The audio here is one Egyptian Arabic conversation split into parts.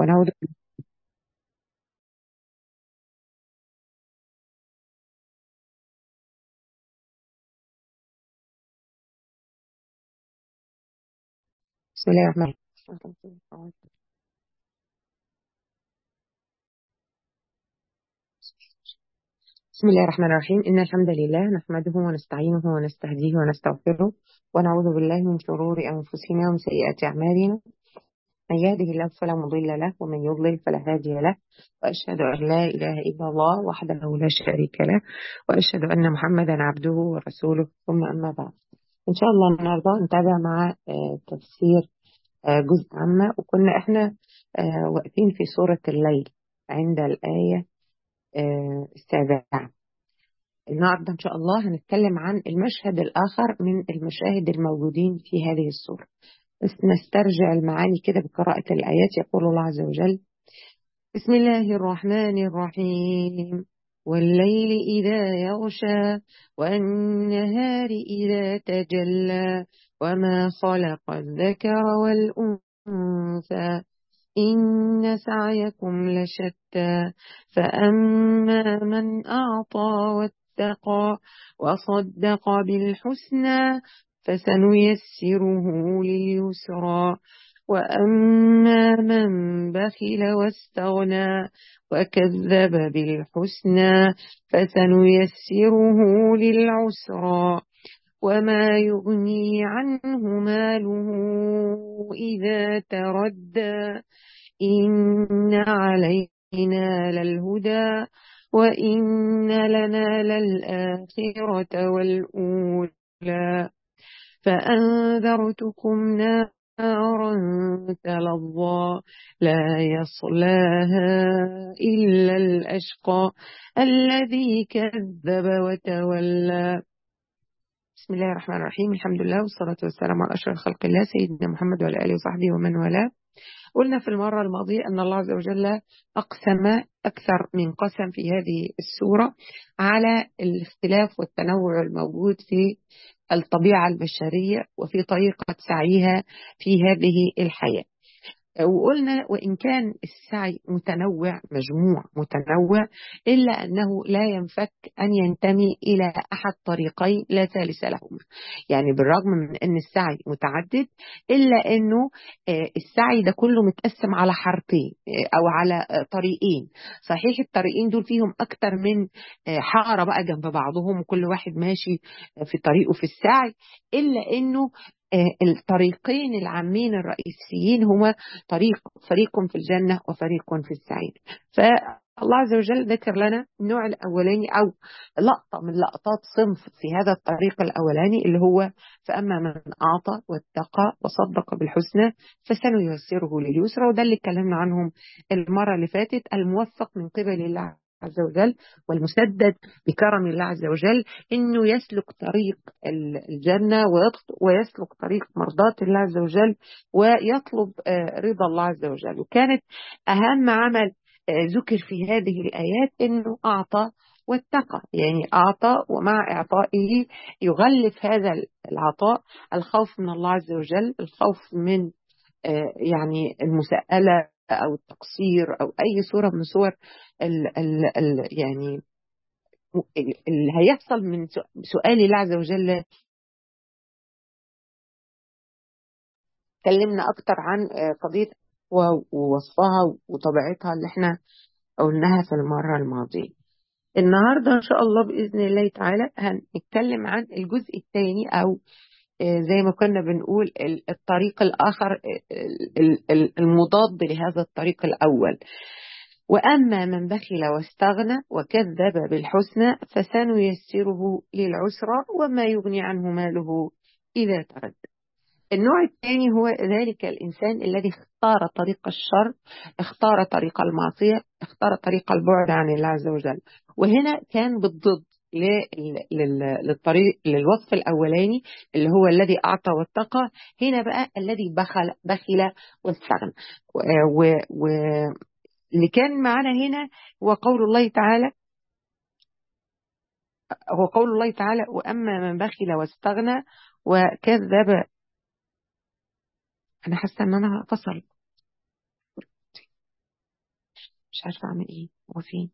ونعوذ بسم الله الرحمن الرحيم بسم الله الرحمن الرحيم إن الحمد لله نحمده ونستعينه ونستهديه ونستغفره ونعوذ بالله من شرور أنفسنا ومن سيئات أعمالنا من يهده الله فلا مضل له ومن يضلل فلا هادي له وأشهد أن لا إله إلا الله وحده لا شريك له وأشهد أن محمدا عبده ورسوله ثم أما بعد إن شاء الله النهاردة نتابع مع آه، تفسير آه، جزء عامة وكنا إحنا آه، واقفين في سورة الليل عند الآية آه، السابعة النهاردة إن شاء الله هنتكلم عن المشهد الآخر من المشاهد الموجودين في هذه السورة بس نسترجع المعاني كده بقراءة الآيات يقول الله عز وجل بسم الله الرحمن الرحيم والليل إذا يغشى والنهار إذا تجلى وما خلق الذكر والأنثى إن سعيكم لشتى فأما من أعطى واتقى وصدق بالحسنى فسنيسره لليسرى وأما من بخل واستغنى وكذب بالحسنى فسنيسره للعسرى وما يغني عنه ماله إذا تردى إن علينا للهدى وإن لنا للآخرة والأولى فأنذرتكم نارا تلظى لا يصلاها إلا الأشقى الذي كذب وتولى بسم الله الرحمن الرحيم الحمد لله والصلاة والسلام على أشرف خلق الله سيدنا محمد وعلى آله وصحبه ومن والاه قلنا في المرة الماضية أن الله عز وجل أقسم أكثر من قسم في هذه السورة على الاختلاف والتنوع الموجود في الطبيعة البشرية وفي طريقة سعيها في هذه الحياة وقلنا وإن كان السعي متنوع مجموع متنوع إلا أنه لا ينفك أن ينتمي إلى أحد طريقين لا ثالث لهما يعني بالرغم من أن السعي متعدد إلا أنه السعي ده كله متقسم على حارتين أو على طريقين صحيح الطريقين دول فيهم أكتر من حارة بقى جنب بعضهم وكل واحد ماشي في طريقه في السعي إلا أنه الطريقين العامين الرئيسيين هما طريق فريق في الجنة وفريق في السعير فالله عز وجل ذكر لنا النوع الأولاني أو لقطة من لقطات صنف في هذا الطريق الأولاني اللي هو فأما من أعطى واتقى وصدق بالحسنى فسنيسره لليسرى وده اللي اتكلمنا عنهم المرة اللي فاتت الموفق من قبل الله عز وجل والمسدد بكرم الله عز وجل انه يسلك طريق الجنه ويسلك طريق مرضاه الله عز وجل ويطلب رضا الله عز وجل وكانت اهم عمل ذكر في هذه الايات انه اعطى واتقى يعني أعطى ومع إعطائه يغلف هذا العطاء الخوف من الله عز وجل الخوف من يعني المساءلة أو التقصير أو أي صورة من صور ال ال ال يعني اللي هيحصل من سؤال الله عز وجل اتكلمنا أكتر عن قضية ووصفها وطبيعتها اللي احنا قلناها في المرة الماضية النهاردة إن شاء الله بإذن الله تعالى هنتكلم عن الجزء الثاني أو زي ما كنا بنقول الطريق الآخر المضاد لهذا الطريق الأول وأما من بخل واستغنى وكذب بالحسنى فسنيسره للعسرى وما يغني عنه ماله إذا تردد النوع الثاني هو ذلك الإنسان الذي اختار طريق الشر اختار طريق المعصية اختار طريق البعد عن الله عز وجل وهنا كان بالضد للطريق للوصف الاولاني اللي هو الذي اعطى واتقى هنا بقى الذي بخل بخل واستغنى واللي كان معنا هنا هو قول الله تعالى هو قول الله تعالى واما من بخل واستغنى وكذب انا حاسه ان انا فصل عارفة أعمل إيه هو فين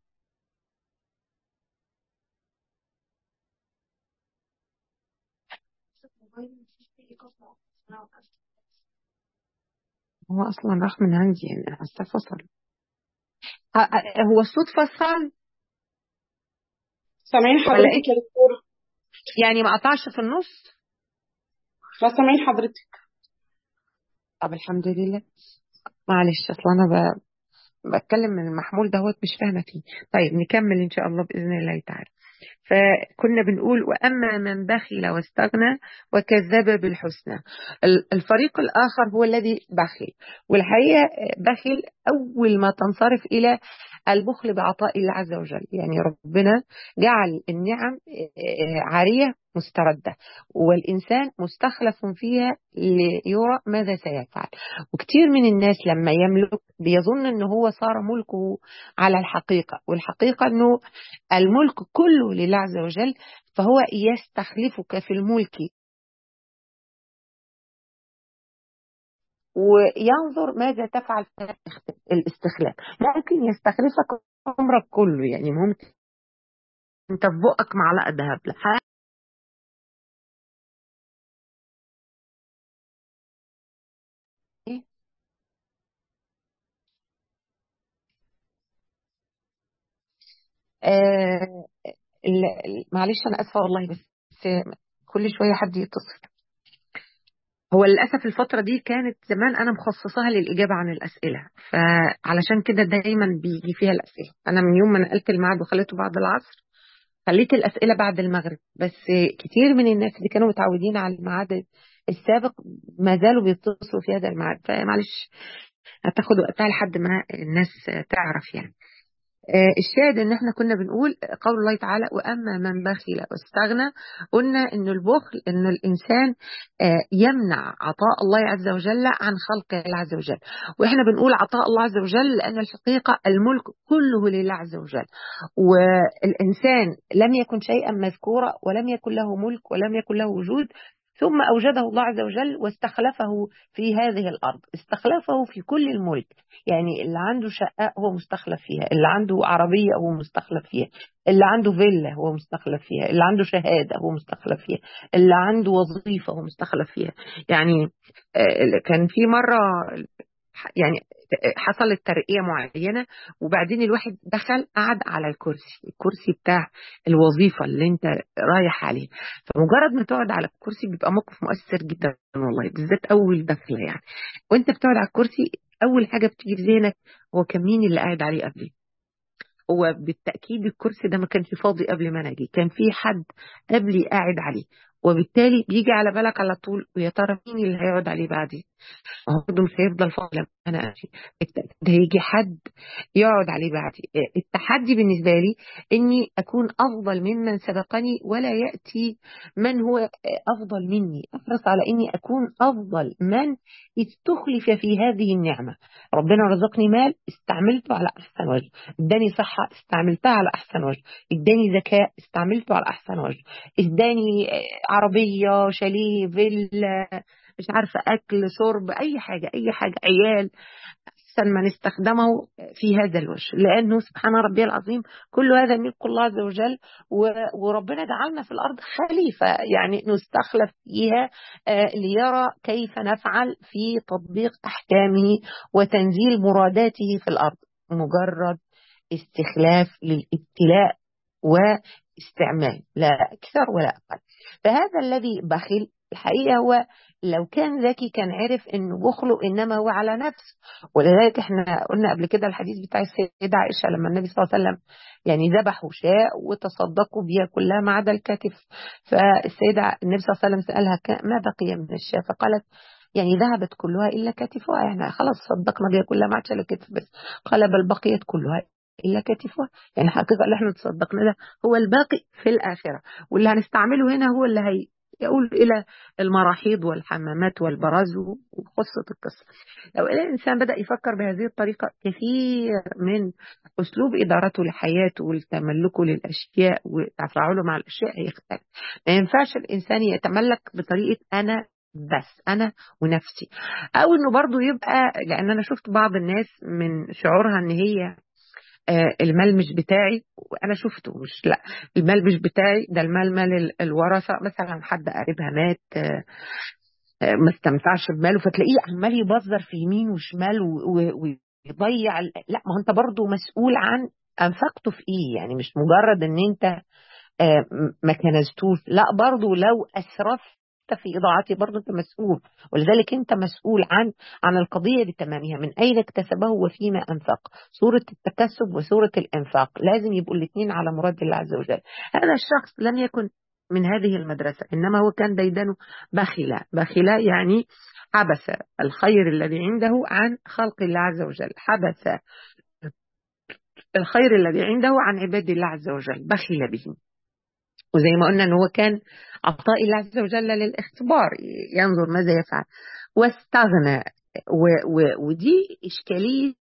هو أصلا راح من عندي يعني حاسة فصل ه- ه- هو الصوت فصل سامعين ولا حضرتك إيه يا دكتورة يعني ما قطعش في النص لا سامعين حضرتك طب الحمد لله معلش أصل أنا ب... بتكلم من المحمول دوت مش فاهمة فيه طيب نكمل إن شاء الله بإذن الله تعالى فكنا بنقول وأما من بخل واستغنى وكذب بالحسنى ال- الفريق الآخر هو الذي بخل والحقيقة بخل أول ما تنصرف إلى البخل بعطاء الله عز وجل يعني ربنا جعل النعم آه، عارية مستردة والإنسان مستخلف فيها ليرى ماذا سيفعل وكتير من الناس لما يملك بيظن أنه هو صار ملكه على الحقيقة والحقيقة أنه الملك كله لله عز وجل فهو يستخلفك في الملك وينظر ماذا تفعل في الاستخلاف ممكن يستخلفك عمرك كله يعني ممكن انت في بقك معلقه ذهب لحد آه ال- ال- معلش انا اسفه والله بس كل شويه حد يتصل هو للاسف الفتره دي كانت زمان انا مخصصاها للاجابه عن الاسئله فعلشان كده دايما بيجي فيها الاسئله انا من يوم ما نقلت الميعاد وخليته بعد العصر خليت الاسئله بعد المغرب بس كتير من الناس اللي كانوا متعودين على الميعاد السابق ما زالوا بيتصلوا في هذا الميعاد فمعلش هتاخد وقتها لحد ما الناس تعرف يعني آه، الشاهد ان احنا كنا بنقول قول الله تعالى واما من بخل واستغنى قلنا ان البخل ان الانسان آه، يمنع عطاء الله عز وجل عن خلق الله عز وجل واحنا بنقول عطاء الله عز وجل لان الحقيقه الملك كله لله عز وجل والانسان لم يكن شيئا مذكورا ولم يكن له ملك ولم يكن له وجود ثم أوجده الله عز وجل واستخلفه في هذه الأرض استخلفه في كل الملك يعني اللي عنده شقة هو مستخلف فيها اللي عنده عربية هو مستخلف فيها اللي عنده فيلا هو مستخلف فيها اللي عنده شهادة هو مستخلف فيها اللي عنده وظيفة هو مستخلف فيها يعني آه، كان في مرة يعني حصلت ترقية معينة وبعدين الواحد دخل قعد على الكرسي الكرسي بتاع الوظيفة اللي انت رايح عليه فمجرد ما تقعد على الكرسي بيبقى موقف مؤثر جدا والله بالذات أول دخلة يعني وانت بتقعد على الكرسي أول حاجة بتيجي في ذهنك هو كان مين اللي قاعد عليه قبلي هو بالتأكيد الكرسي ده ما كانش فاضي قبل ما انا اجي كان في حد قبلي قاعد عليه وبالتالي بيجي على بالك على طول ويا ترى مين اللي هيقعد عليه بعدي ما هو برضه مش هيفضل فاضي لما انا امشي بالتأكيد هيجي حد يقعد عليه بعدي التحدي بالنسبة لي اني اكون افضل ممن سبقني ولا يأتي من هو افضل مني احرص على اني اكون افضل من استخلف في هذه النعمة ربنا رزقني مال استعملته على احسن وجه اداني صحة استعملتها على احسن وجه اداني ذكاء استعملته على احسن وجه اداني عربية شاليه فيلا مش عارفة اكل شرب اي حاجة اي حاجة عيال أحسن من استخدمه في هذا الوجه لأنه سبحان ربي العظيم كل هذا ملك الله عز وجل وربنا جعلنا في الأرض خليفة يعني نستخلف فيها ليرى كيف نفعل في تطبيق أحكامه وتنزيل مراداته في الأرض مجرد استخلاف للابتلاء واستعمال لا أكثر ولا أقل فهذا الذي بخل الحقيقة هو لو كان ذكي كان عرف انه بخله انما هو على نفسه ولذلك احنا قلنا قبل كده الحديث بتاع السيدة عائشة لما النبي صلى الله عليه وسلم يعني ذبحوا شاء وتصدقوا بها كلها ما عدا الكتف فالسيدة النبي صلى الله عليه وسلم سألها ما بقي من الشاة فقالت يعني ذهبت كلها إلا كتفها يعني خلاص صدقنا بها كلها ما عادش إلا كتف بس قال بل بقيت كلها إلا كتفها يعني الحقيقة اللي احنا تصدقنا ده هو الباقي في الآخرة واللي هنستعمله هنا هو اللي هي يقول إلى المراحيض والحمامات والبراز وقصة القصة لو الإنسان بدأ يفكر بهذه الطريقة كثير من أسلوب إدارته لحياته وتملكه للأشياء وتفاعله مع الأشياء هيختلف ما ينفعش الإنسان يتملك بطريقة أنا بس أنا ونفسي أو إنه برضو يبقى لأن أنا شفت بعض الناس من شعورها إن هي آه المال مش بتاعي انا شفته مش لا المال مش بتاعي ده المال مال الورثه مثلا حد قريبها مات آه ما استمتعش بماله فتلاقيه عمال يبذر في يمين وشمال ويضيع لا ما انت برضه مسؤول عن انفقته في ايه يعني مش مجرد ان انت ما كنزتوش لا برضه لو اسرفت في اضاعته برضه انت مسؤول ولذلك انت مسؤول عن عن القضيه بتمامها من اين اكتسبه وفيما انفق صوره التكسب وصوره الانفاق لازم يبقوا الاثنين على مراد الله عز وجل هذا الشخص لم يكن من هذه المدرسة إنما هو كان ديدنه بخلا بخلا يعني حبس الخير الذي عنده عن خلق الله عز وجل حبس الخير الذي عنده عن عباد الله عز وجل بخل به وزي ما قلنا ان هو كان عطاء الله عز وجل للاختبار ينظر ماذا يفعل واستغنى و و ودي اشكاليه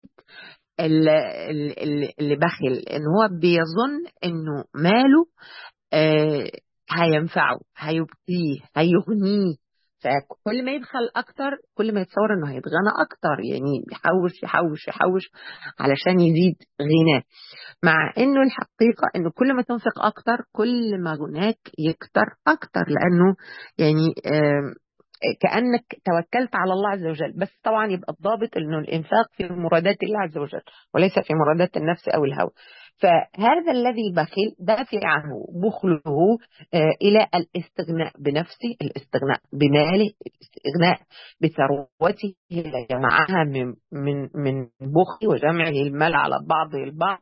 اللي بخل ان هو بيظن انه ماله آه هينفعه هيبقيه هيغنيه فكل ما يبخل اكتر كل ما يتصور انه هيتغنى اكتر يعني يحوش يحوش يحوش علشان يزيد غناه مع انه الحقيقه انه كل ما تنفق اكتر كل ما غناك يكتر اكتر لانه يعني كانك توكلت على الله عز وجل بس طبعا يبقى الضابط انه الانفاق في مرادات الله عز وجل وليس في مرادات النفس او الهوى فهذا الذي بخل دافعه بخله الى الاستغناء بنفسه الاستغناء بماله الاستغناء بثروته جمعها من من من بخل وجمعه المال على بعض البعض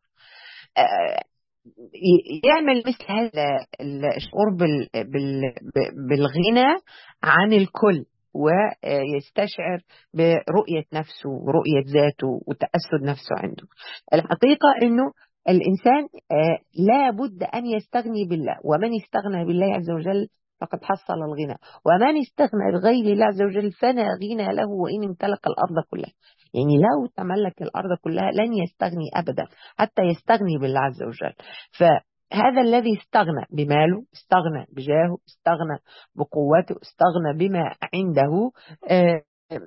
يعمل مثل هذا الشعور بالغنى عن الكل ويستشعر برؤية نفسه ورؤية ذاته وتأسد نفسه عنده الحقيقة أنه الإنسان لا بد أن يستغني بالله ومن استغنى بالله عز وجل فقد حصل الغنى ومن استغنى بغير الله عز وجل فلا غنى له وإن امتلك الأرض كلها يعني لو تملك الأرض كلها لن يستغني أبدا حتى يستغني بالله عز وجل فهذا الذي استغنى بماله استغنى بجاهه استغنى بقوته استغنى بما عنده آه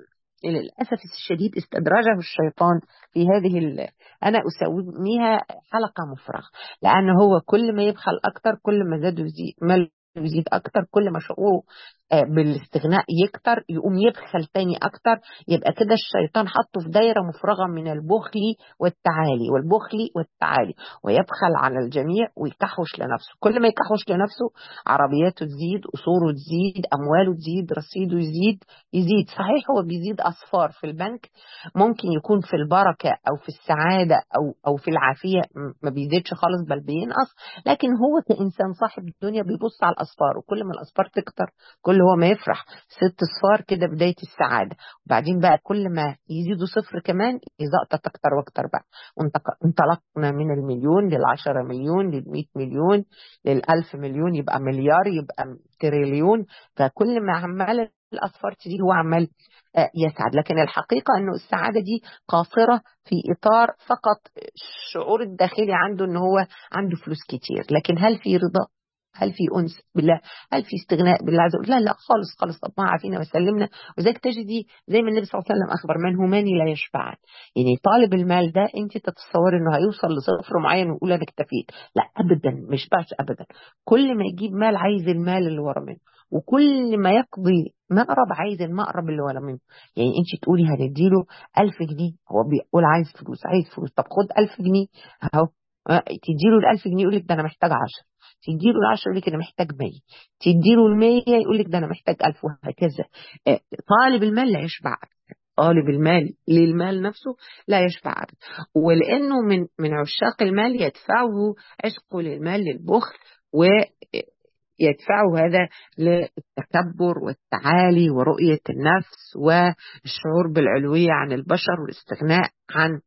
للأسف الشديد استدرجه الشيطان في هذه أنا أسميها حلقة مفرغ لأن هو كل ما يبخل أكتر كل ما زاد مال يزيد اكتر كل ما شعوره بالاستغناء يكتر يقوم يبخل تاني اكتر يبقى كده الشيطان حطه في دايره مفرغه من البخل والتعالي والبخل والتعالي ويبخل على الجميع ويكحوش لنفسه كل ما يكحوش لنفسه عربياته تزيد اصوله تزيد امواله تزيد رصيده يزيد يزيد صحيح هو بيزيد اصفار في البنك ممكن يكون في البركه او في السعاده او او في العافيه ما بيزيدش خالص بل بينقص لكن هو كانسان صاحب الدنيا بيبص على الاصفار وكل ما الاصفار تكتر كل هو ما يفرح ست صفار كده بداية السعادة وبعدين بقى كل ما يزيدوا صفر كمان يزقطط أكتر وأكتر بقى انطلقنا من المليون للعشرة مليون للمئة مليون للألف مليون يبقى مليار يبقى تريليون فكل ما عمال الأصفار تزيد هو عمال يسعد لكن الحقيقة أنه السعادة دي قاصرة في إطار فقط الشعور الداخلي عنده أنه هو عنده فلوس كتير لكن هل في رضا هل في انس بالله هل في استغناء بالله عز وجل لا لا خالص خالص طب ما عافينا وسلمنا وذلك تجدي زي ما النبي صلى الله عليه وسلم اخبر من همان لا يشبعان يعني طالب المال ده انت تتصور انه هيوصل لصفر معين ويقول انا اكتفيت لا ابدا مش بعش ابدا كل ما يجيب مال عايز المال اللي ورا منه وكل ما يقضي مقرب عايز المقرب اللي ورا منه يعني انت تقولي هنديله 1000 جنيه هو بيقول عايز فلوس عايز فلوس طب خد 1000 جنيه اهو تديله ال 1000 جنيه يقول لك ده انا محتاج 10 تديله ال 10 يقول لك انا محتاج 100 تديله ال 100 يقول لك ده انا محتاج 1000 وهكذا طالب المال لا يشبع طالب المال للمال نفسه لا يشبع أبدا ولأنه من من عشاق المال يدفعه عشقه للمال للبخل و يدفعه هذا للتكبر والتعالي ورؤية النفس والشعور بالعلوية عن البشر والاستغناء عن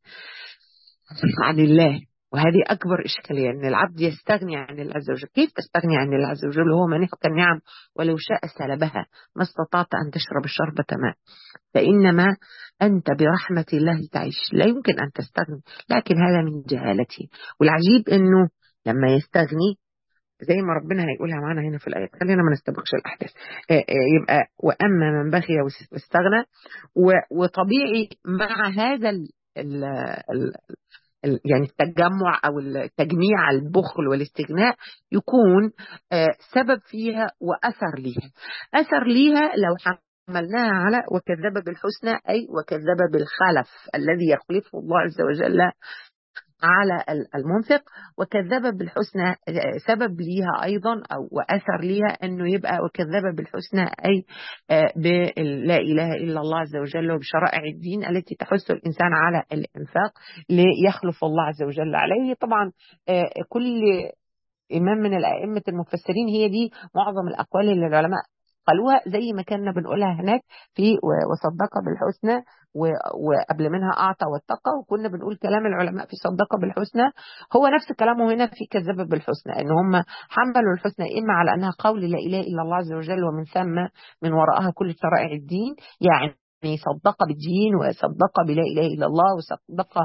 عن الله وهذه أكبر إشكالية أن العبد يستغني عن الله عز وجل كيف تستغني عن الله عز وجل وهو منحك النعم ولو شاء سلبها ما استطعت أن تشرب شربة ماء فإنما أنت برحمة الله تعيش لا يمكن أن تستغني لكن هذا من جهالته والعجيب أنه لما يستغني زي ما ربنا هيقولها معانا هنا في الآيات خلينا ما نستبقش الأحداث يبقى وأما من بخي واستغنى وطبيعي مع هذا ال ال ال يعني التجمع او التجميع البخل والاستغناء يكون سبب فيها واثر ليها اثر ليها لو حملناها على وكذب بالحسنى اي وكذب بالخلف الذي يخلفه الله عز وجل على المنفق وكذب بالحسنى سبب ليها ايضا او واثر ليها انه يبقى وكذب بالحسنى اي بلا اله الا الله عز وجل وبشرائع الدين التي تحث الانسان على الانفاق ليخلف الله عز وجل عليه طبعا كل امام من الائمه المفسرين هي دي معظم الاقوال اللي العلماء قالوها زي ما كنا بنقولها هناك في وصدق بالحسنى وقبل منها اعطى واتقى وكنا بنقول كلام العلماء في صدق بالحسنى هو نفس كلامه هنا في كذب بالحسنى ان هم حملوا الحسنى اما على انها قول لا اله الا الله عز وجل ومن ثم من وراءها كل شرائع الدين يعني يعني صدق بالدين وصدق بلا اله الا الله وصدق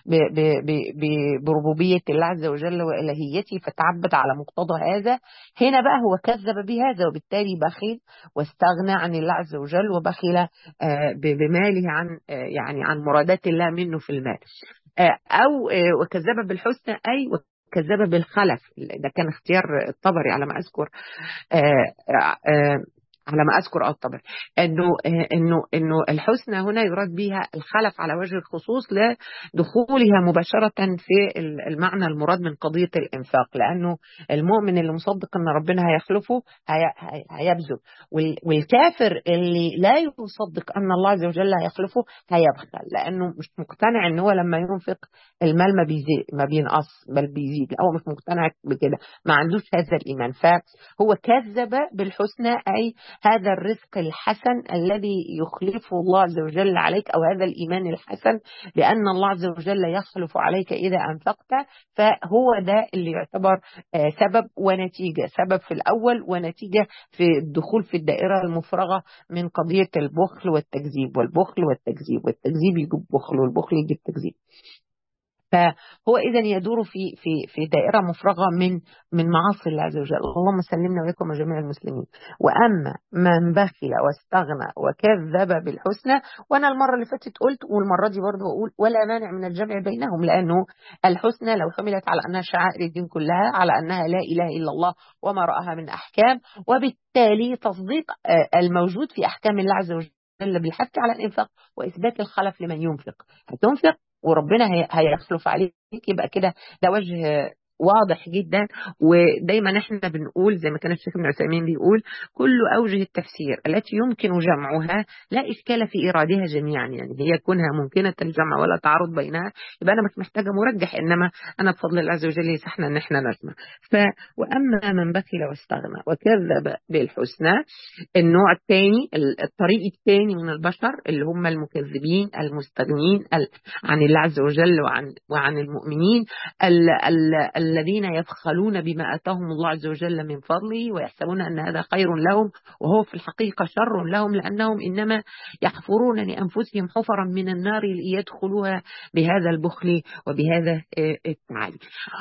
بربوبيه الله عز وجل والهيته فتعبد على مقتضى هذا هنا بقى هو كذب بهذا وبالتالي بخيل واستغنى عن الله عز وجل وبخل بماله عن يعني عن مرادات الله منه في المال او وكذب بالحسنى اي وكذب بالخلف ده كان اختيار الطبري على ما اذكر على ما اذكر اه طبعا انه انه انه الحسنى هنا يراد بها الخلف على وجه الخصوص لدخولها مباشره في المعنى المراد من قضيه الانفاق لانه المؤمن اللي مصدق ان ربنا هيخلفه هيبذل والكافر اللي لا يصدق ان الله عز وجل هيخلفه هيبخل لانه مش مقتنع ان هو لما ينفق المال ما بيزيد ما بينقص بل بيزيد هو مش مقتنع بكده ما عندوش هذا الايمان فهو كذب بالحسنى اي هذا الرزق الحسن الذي يخلفه الله عز وجل عليك أو هذا الإيمان الحسن لأن الله عز وجل يخلف عليك إذا أنفقت فهو ده اللي يعتبر سبب ونتيجة سبب في الأول ونتيجة في الدخول في الدائرة المفرغة من قضية البخل والتكذيب والبخل والتكذيب والتكذيب يجيب بخل والبخل يجيب تكذيب فهو اذا يدور في في في دائره مفرغه من من معاصي الله عز وجل، اللهم سلمنا واياكم وجميع المسلمين. واما من بخل واستغنى وكذب بالحسنى وانا المره اللي فاتت قلت والمره دي برضه اقول ولا مانع من الجمع بينهم لانه الحسنى لو حملت على انها شعائر الدين كلها على انها لا اله الا الله وما راها من احكام وبالتالي تصديق الموجود في احكام الله عز وجل بالحث على الانفاق واثبات الخلف لمن ينفق هتنفق وربنا هيخلف عليك يبقى كده ده وجه واضح جدا ودايما احنا بنقول زي ما كان الشيخ ابن عثيمين بيقول كل اوجه التفسير التي يمكن جمعها لا اشكال في ايرادها جميعا يعني هي كونها ممكنه الجمع ولا تعارض بينها يبقى انا مش محتاجه مرجح انما انا بفضل الله عز وجل يسحنا ان احنا نجمع ف واما من بخل واستغنى وكذب بالحسنى النوع الثاني الطريق الثاني من البشر اللي هم المكذبين المستغنين عن الله عز وجل وعن وعن المؤمنين ال ال الذين يبخلون بما اتاهم الله عز وجل من فضله ويحسبون ان هذا خير لهم وهو في الحقيقه شر لهم لانهم انما يحفرون لانفسهم حفرا من النار ليدخلوها بهذا البخل وبهذا التعالي.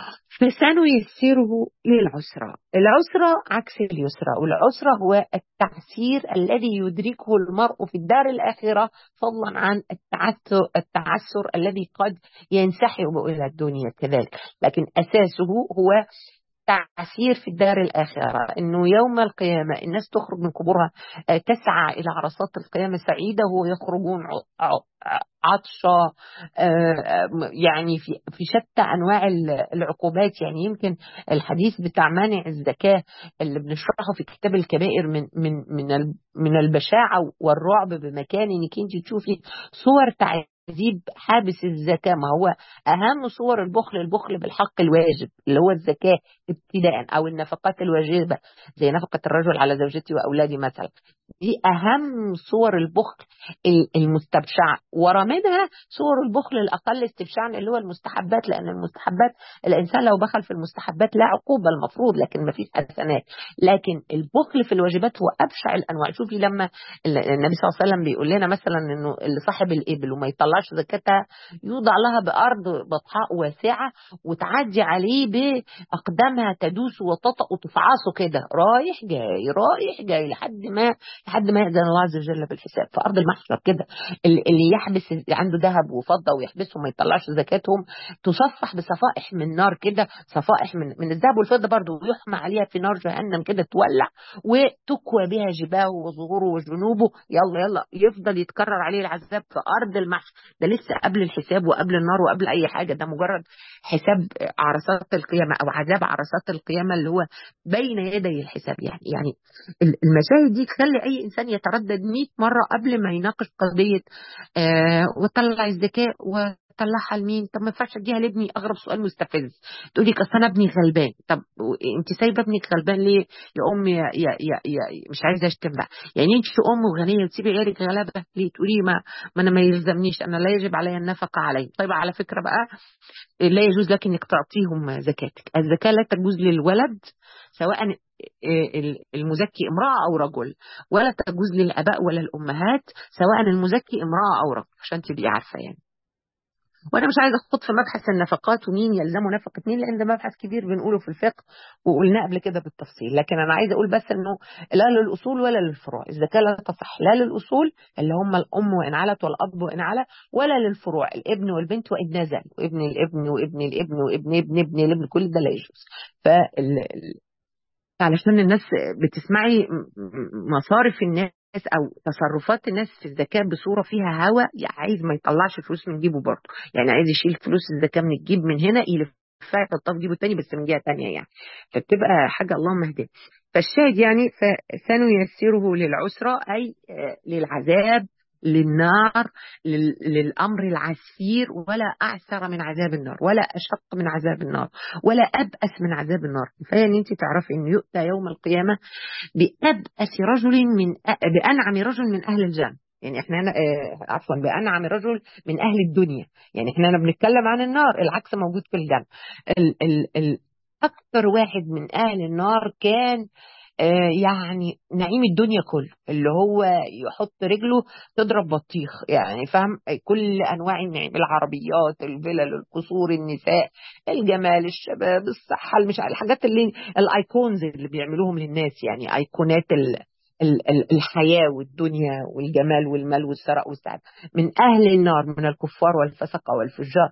فسنيسره للعسرى، العسرى عكس اليسرى، والعسرى هو التعسير الذي يدركه المرء في الدار الاخره فضلا عن التعثر التعسر الذي قد ينسحب الى الدنيا كذلك، لكن اساسه هو تعسير في الدار الآخرة إنه يوم القيامة الناس تخرج من قبورها تسعى إلى عرصات القيامة سعيدة ويخرجون عطشة يعني في في شتى أنواع العقوبات يعني يمكن الحديث بتاع مانع الزكاة اللي بنشرحه في كتاب الكبائر من من من من البشاعة والرعب بمكان إنك أنت تشوفي صور تعذيب حابس الزكاة ما هو أهم صور البخل البخل بالحق الواجب اللي هو الزكاة ابتداء أو النفقات الواجبة زي نفقة الرجل على زوجته وأولاده مثلا دي أهم صور البخل المستبشعة ورا منها صور البخل الأقل استبشاعا اللي هو المستحبات لأن المستحبات الإنسان لو بخل في المستحبات لا عقوبة المفروض لكن ما فيش حسنات لكن البخل في الواجبات هو أبشع الأنواع شوفي لما النبي صلى الله عليه وسلم بيقول لنا مثلا إنه اللي صاحب الإبل وما يطلعش زكاتها يوضع لها بأرض بطحاء واسعة وتعدي عليه بأقدامها تدوس وتطأ وتفعصه كده رايح جاي رايح جاي لحد ما لحد ما يأذن الله عز وجل بالحساب في أرض المحشر كده اللي يحبس عنده ذهب وفضة ويحبسهم ما يطلعش زكاتهم تصفح بصفائح من نار كده صفائح من من الذهب والفضة برضه ويحمى عليها في نار جهنم كده تولع وتكوى بها جباهه وظهوره وجنوبه يلا يلا يفضل يتكرر عليه العذاب في أرض المحشر ده لسه قبل الحساب وقبل النار وقبل أي حاجة ده مجرد حساب عرصات القيامة أو عذاب عرصات القيامة اللي هو بين يدي الحساب يعني يعني المشاهد دي تخلي أي إنسان يتردد 100 مرة قبل ما يناقش قضية آه وطلع الزكاة طلعها لمين طب ما ينفعش اديها لابني اغرب سؤال مستفز تقولي اصل انا ابني غلبان طب انت سايبه ابنك غلبان ليه يا امي يا يا يا, يا مش عايزه اشتم بقى يعني انت ام وغنيه وتسيبي غيرك غلابه ليه تقولي ما ما انا ما يلزمنيش انا لا يجب علي النفقه عليه طيب على فكره بقى لا يجوز لك انك تعطيهم زكاتك الزكاه لا تجوز للولد سواء المزكي امرأة أو رجل ولا تجوز للآباء ولا الأمهات سواء المزكي امرأة أو رجل عشان تبقي عارفة يعني وانا مش عايزه اخوض في مبحث النفقات ومين يلزمه نفقه مين لان ده مبحث كبير بنقوله في الفقه وقلناه قبل كده بالتفصيل لكن انا عايزه اقول بس انه لا للاصول ولا للفروع الزكاه لا تصح لا للاصول اللي هم الام وان علت والاب وان على ولا للفروع الابن والبنت وان نزل وابن الابن وابن الابن وابن ابن ابن الابن كل ده لا يجوز فال علشان الناس بتسمعي مصارف الناس او تصرفات الناس في الزكاه بصوره فيها هوى عايز ما يطلعش فلوس من جيبه برضه يعني عايز يشيل فلوس الزكاه من الجيب من هنا يلفها يحطها في جيبه الثاني بس من جهه ثانيه يعني فبتبقى حاجه اللهم اهدنا فالشاهد يعني فسنيسره للعسرة أي للعذاب للنار للأمر العسير ولا أعسر من عذاب النار ولا أشق من عذاب النار ولا أبأس من عذاب النار كفاية أن أنت تعرفي أن يؤتى يوم القيامة بأبأس رجل من بأنعم رجل من أهل الجنة يعني احنا آه عفوا بأنعم رجل من أهل الدنيا يعني احنا هنا بنتكلم عن النار العكس موجود في الجنة ال ال ال أكثر واحد من أهل النار كان آه يعني نعيم الدنيا كله اللي هو يحط رجله تضرب بطيخ يعني فاهم كل انواع النعيم العربيات الفلل القصور النساء الجمال الشباب الصحه مش الحاجات اللي الايكونز اللي بيعملوهم للناس يعني ايقونات ال الحياة والدنيا والجمال والمال والثراء والسعادة من أهل النار من الكفار والفسقة والفجار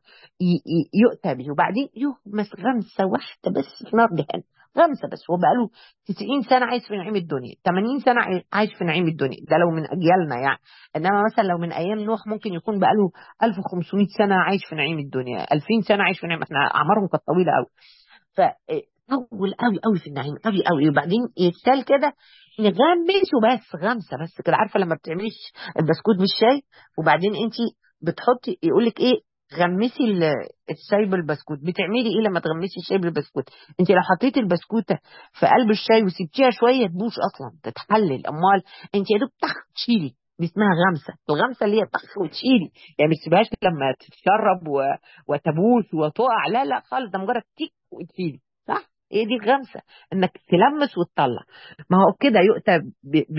يؤتى به وبعدين يغمس غمسة واحدة بس في نار جهنم غمسة بس هو بقاله 90 سنة عايش في نعيم الدنيا 80 سنة عايش في نعيم الدنيا ده لو من أجيالنا يعني إنما مثلا لو من أيام نوح ممكن يكون بقاله 1500 سنة عايش في نعيم الدنيا 2000 سنة عايش في نعيم احنا أعمارهم كانت طويلة قوي ف طول قوي قوي في النعيم قوي قوي وبعدين يتسال كده نغمس وبس غمسه بس كده عارفه لما بتعمليش البسكوت بالشاي وبعدين انت بتحطي يقول لك ايه غمسي الشاي بالبسكوت بتعملي ايه لما تغمسي الشاي بالبسكوت انت لو حطيتي البسكوته في قلب الشاي وسبتيها شويه تبوش اصلا تتحلل امال انت يا دوب تخ تشيلي دي اسمها غمسه الغمسه اللي هي طخ وتشيلي يعني ما تسيبهاش لما تتشرب و... وتبوش وتقع لا لا خالص ده مجرد تيك وتشيلي صح ايه دي الغمسه انك تلمس وتطلع ما هو كده يؤتى ب... ب...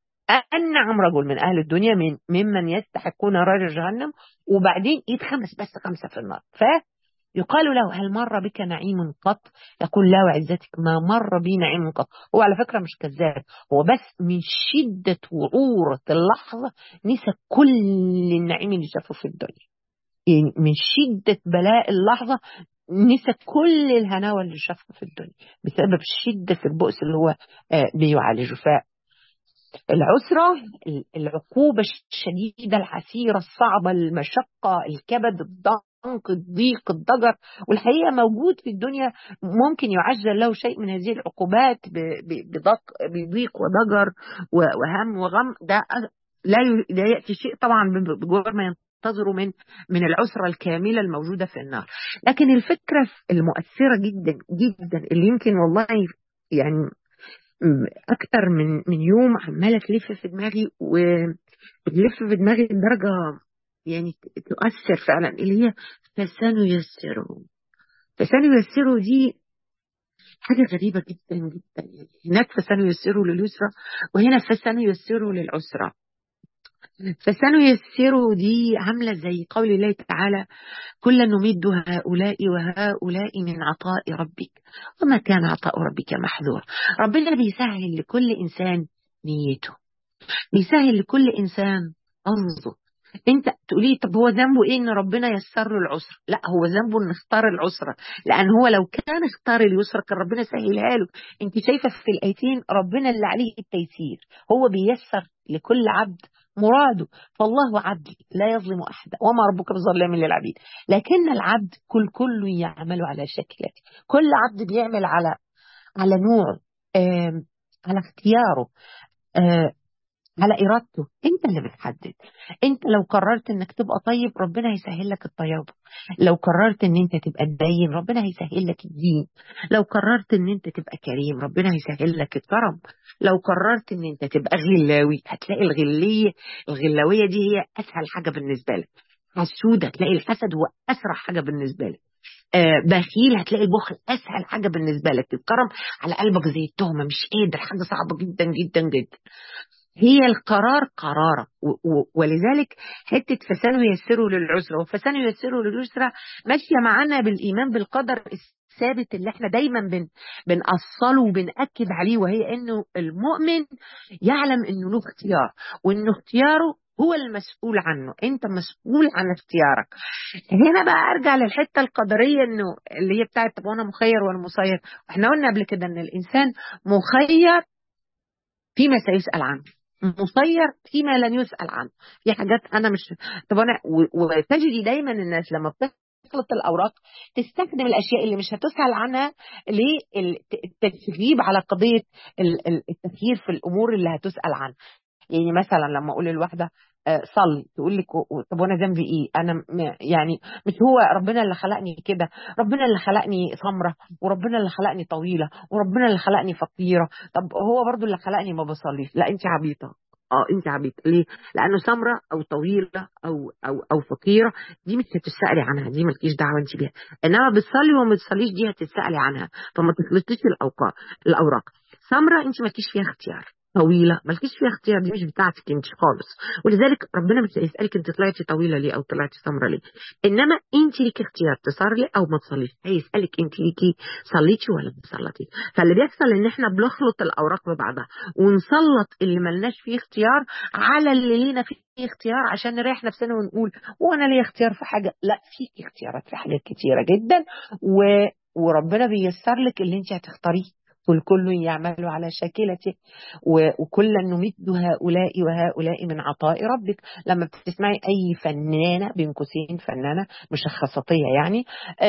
أنعم رجل من أهل الدنيا من ممن يستحقون نار جهنم وبعدين يتخمس بس خمسة في النار فيقال له هل مر بك نعيم قط يقول لا وعزتك ما مر بي نعيم قط هو على فكرة مش كذاب هو بس من شدة وعورة اللحظة نسى كل النعيم اللي شافه في الدنيا يعني من شدة بلاء اللحظة نسى كل الهناوة اللي شافها في الدنيا بسبب شدة البؤس اللي هو بيعالجه ف العسرة العقوبة الشديدة العسيرة الصعبة المشقة الكبد الضنك الضيق الضجر والحقيقة موجود في الدنيا ممكن يعجل له شيء من هذه العقوبات بضق بضيق وضجر وهم وغم ده لا لا يأتي شيء طبعا بجوار ما ينتظره من من العسرة الكاملة الموجودة في النار لكن الفكرة المؤثرة جدا جدا اللي يمكن والله يعني اكتر من من يوم عماله تلف في دماغي وتلف في دماغي لدرجه يعني تؤثر فعلا اللي هي فسنيسره فسنيسره دي حاجه غريبه جدا جدا يعني هناك فسنيسره لليسرى وهنا فسنيسره للعسرى فسنيسره دي عامله زي قول الله تعالى كلا نمد هؤلاء وهؤلاء من عطاء ربك وما كان عطاء ربك محذور ربنا بيسهل لكل انسان نيته بيسهل لكل إنسان قصده انت تقولي طب هو ذنبه ايه ان ربنا يسر له العسر لا هو ذنبه ان اختار العسره لان هو لو كان اختار اليسر كان ربنا سهلها له انت شايفه في الايتين ربنا اللي عليه التيسير هو بيسر لكل عبد مراده فالله عدل لا يظلم احدا وما ربك بظلام للعبيد لكن العبد كل كل يعمل على شكلته كل عبد بيعمل على على نوعه آه على اختياره آه على إرادته أنت اللي بتحدد أنت لو قررت أنك تبقى طيب ربنا هيسهل لك الطيابة لو قررت أن أنت تبقى الدين ربنا هيسهل لك الدين لو قررت أن أنت تبقى كريم ربنا هيسهل لك الكرم لو قررت أن أنت تبقى غلاوي هتلاقي الغلية الغلاوية دي هي أسهل حاجة بالنسبة لك حسود هتلاقي الحسد هو أسرع حاجة بالنسبة لك آه بخيل هتلاقي البخل اسهل حاجه بالنسبه لك الكرم على قلبك زي التهمه مش قادر حاجه صعبه جدا جدا جدا هي القرار قرارك ولذلك حتة فسنيسره للعسرة وفسنيسره للعسرة ماشية معانا بالإيمان بالقدر الثابت اللي احنا دايما بن بنأصله وبنأكد عليه وهي انه المؤمن يعلم انه له اختيار وانه اختياره هو المسؤول عنه انت مسؤول عن اختيارك هنا بقى ارجع للحته القدريه انه اللي هي بتاعت طب وانا مخير ولا مسير احنا قلنا قبل كده ان الانسان مخير فيما سيسال عنه مسير فيما لن يسأل عنه في حاجات أنا مش طب أنا وتجري دايما الناس لما بتخلط الأوراق تستخدم الأشياء اللي مش هتسأل عنها للتشغيب على قضية التخيير في الأمور اللي هتسأل عنها يعني مثلا لما أقول للواحدة صلي تقول لك طب وانا ذنبي ايه انا يعني مش هو ربنا اللي خلقني كده ربنا اللي خلقني سمره وربنا اللي خلقني طويله وربنا اللي خلقني فقيره طب هو برضو اللي خلقني ما بصليش لا انت عبيطه اه انت عبيطه ليه لانه سمره او طويله او او او فقيره دي مش هتسالي عنها دي مالكيش دعوه انت بيها انما بتصلي وما بتصليش دي هتسالي عنها فما تخلطيش الاوقات الاوراق سمره انت مالكيش فيها اختيار طويله مالكيش فيها اختيار دي مش بتاعتك انت خالص ولذلك ربنا مش هيسالك انت طلعتي طويله ليه او طلعتي سمره ليه انما انت ليكي اختيار تصلي او ما تصليش هيسالك انت ليكي صليتي ولا ما صليتيش فاللي بيحصل ان احنا بنخلط الاوراق ببعضها ونسلط اللي ملناش فيه اختيار على اللي لينا فيه اختيار عشان نريح نفسنا ونقول وانا لي اختيار في حاجه لا فيك اختيارات في حاجات كتيره جدا و... وربنا بيسر لك اللي انت هتختاريه قل كل يعمل على شاكلته وكلا نمد هؤلاء وهؤلاء من عطاء ربك لما بتسمعي اي فنانه بين قوسين فنانه مشخصاتيه يعني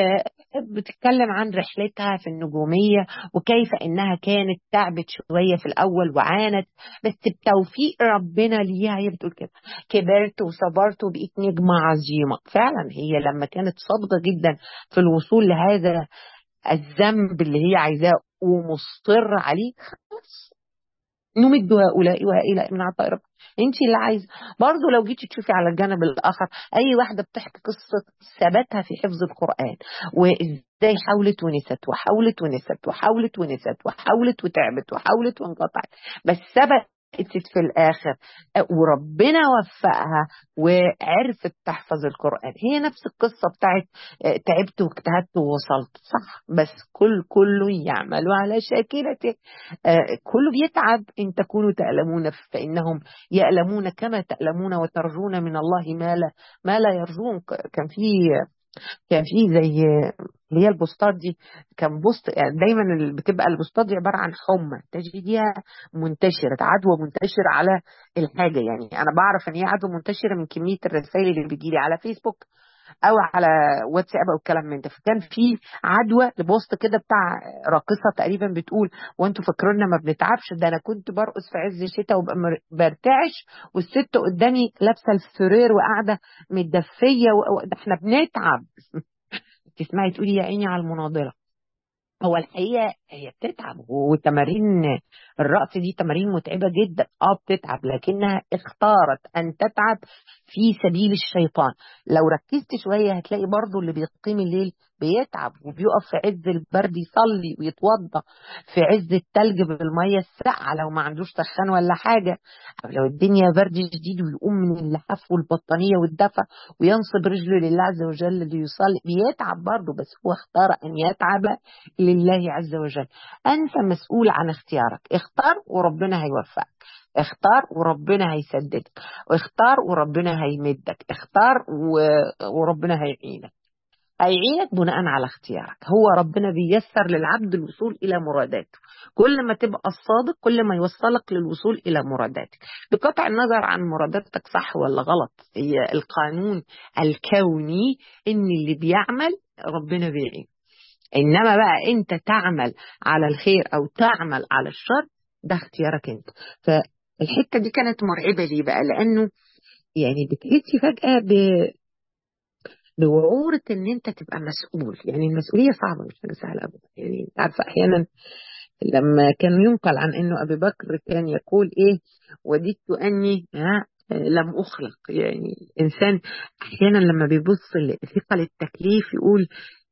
بتتكلم عن رحلتها في النجوميه وكيف انها كانت تعبت شويه في الاول وعانت بس بتوفيق ربنا ليها هي بتقول كده كبرت وصبرت وبقيت نجمه عظيمه فعلا هي لما كانت صادقه جدا في الوصول لهذا الذنب اللي هي عايزاه ومصر عليه خلاص نمد هؤلاء وهؤلاء من عطاء ربك انت اللي عايزه برضه لو جيتي تشوفي على الجانب الاخر اي واحده بتحكي قصه ثباتها في حفظ القران وازاي حاولت ونست وحاولت ونست وحاولت ونست وحاولت وتعبت وحاولت وانقطعت بس ثبت اتت في الآخر وربنا وفقها وعرفت تحفظ القرآن هي نفس القصة بتاعت تعبت واجتهدت ووصلت صح بس كل كله يعمل على شاكلته كله بيتعب إن تكونوا تألمون فإنهم يألمون كما تألمون وترجون من الله ما لا ما لا يرجون كان في كان في زي اللي هي البوستات دي كان بوست يعني دايما اللي بتبقى البوستات دي عباره عن حمى تجديها منتشره عدوى منتشره على الحاجه يعني انا بعرف ان هي عدوى منتشره من كميه الرسائل اللي بتجي لي على فيسبوك او على واتساب او الكلام من ده فكان في عدوى لبوست كده بتاع راقصه تقريبا بتقول وانتوا فاكريننا ما بنتعبش ده انا كنت برقص في عز الشتاء وببقى برتعش والست قدامي لابسه السرير وقاعده متدفيه ده احنا بنتعب تسمعي تقولي يا عيني على المناضله هو الحقيقه هي بتتعب وتمارين الرقص دي تمارين متعبه جدا اه بتتعب لكنها اختارت ان تتعب في سبيل الشيطان لو ركزت شويه هتلاقي برضو اللي بيقيم الليل بيتعب وبيقف في عز البرد يصلي ويتوضا في عز التلج بالميه الساقعه لو ما عندوش سخان ولا حاجه أو لو الدنيا برد شديد ويقوم من اللحاف والبطانيه والدفى وينصب رجله لله عز وجل ليصلي بيتعب برضه بس هو اختار ان يتعب لله عز وجل انت مسؤول عن اختيارك اختار وربنا هيوفقك اختار وربنا هيسددك واختار وربنا هيمدك اختار و... وربنا هيعينك هيعينك بناء على اختيارك هو ربنا بيسر للعبد الوصول إلى مراداته كل ما تبقى الصادق كل ما يوصلك للوصول إلى مراداتك بقطع النظر عن مراداتك صح ولا غلط هي القانون الكوني إن اللي بيعمل ربنا بيعين إنما بقى أنت تعمل على الخير أو تعمل على الشر ده اختيارك أنت فالحتة دي كانت مرعبة لي بقى لأنه يعني بتحسي فجأة ب... بوعورة ان انت تبقى مسؤول يعني المسؤولية صعبة مش حاجة سهلة ابدا يعني انت عارفة احيانا لما كان ينقل عن انه ابي بكر كان يقول ايه وددت اني ها لم اخلق يعني الانسان احيانا لما بيبص لثقل التكليف يقول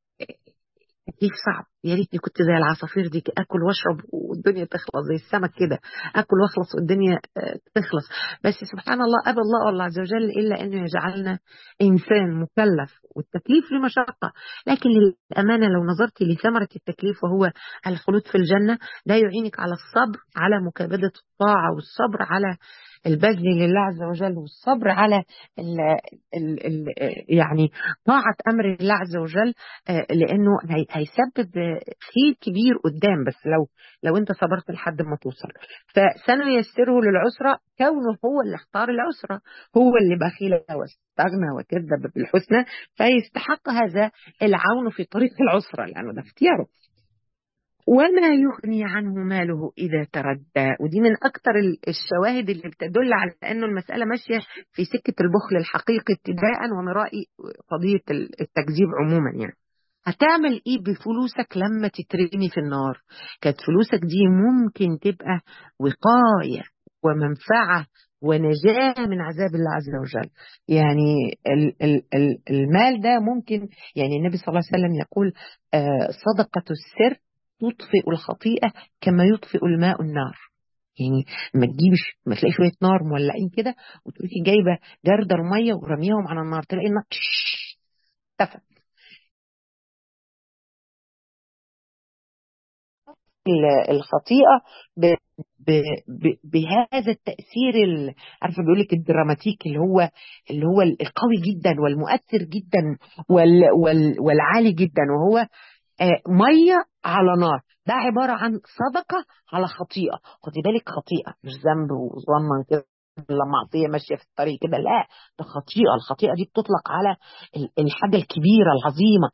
تكليف صعب يا ريتني كنت زي العصافير دي اكل واشرب والدنيا تخلص زي السمك كده اكل واخلص والدنيا تخلص بس سبحان الله ابى الله الله عز وجل الا انه يجعلنا انسان مكلف والتكليف له مشقه لكن للامانه لو نظرت لثمره التكليف وهو الخلود في الجنه ده يعينك على الصبر على مكابده الطاعه والصبر على البذل لله عز وجل والصبر على ال ال ال يعني طاعة أمر الله عز وجل لأنه هيسبب خير كبير قدام بس لو لو أنت صبرت لحد ما توصل فسنيسره للعسرة كونه هو اللي اختار العسرة هو اللي بخيل واستغنى وكذب بالحسنى فيستحق هذا العون في طريق العسرة لأنه ده اختياره وما يغني عنه ماله إذا تردى ودي من أكتر الشواهد اللي بتدل على أنه المسألة ماشية في سكة البخل الحقيقي ابتداء ومن رأيي قضية التكذيب عموما يعني هتعمل ايه بفلوسك لما تترمي في النار كانت فلوسك دي ممكن تبقى وقاية ومنفعة ونجاة من عذاب الله عز وجل يعني ال ال ال المال ده ممكن يعني النبي صلى الله عليه وسلم يقول آه صدقة السر تطفئ الخطيئة كما يطفئ الماء النار يعني ما تجيبش ما تلاقي شويه نار مولعين كده وتقولي جايبه جردل ميه ورميهم على النار تلاقي النار اختفت الخطيئة ب... ب... ب... بهذا التأثير ال... عارفة بيقول لك الدراماتيك اللي هو اللي هو القوي جدا والمؤثر جدا وال... وال... والعالي جدا وهو آه ميه على نار ده عبارة عن صدقة على خطيئة خدي بالك خطيئة مش ذنب وظنا كده لما معصية ماشية في الطريق كده لا ده خطيئة الخطيئة دي بتطلق على الحاجة الكبيرة العظيمة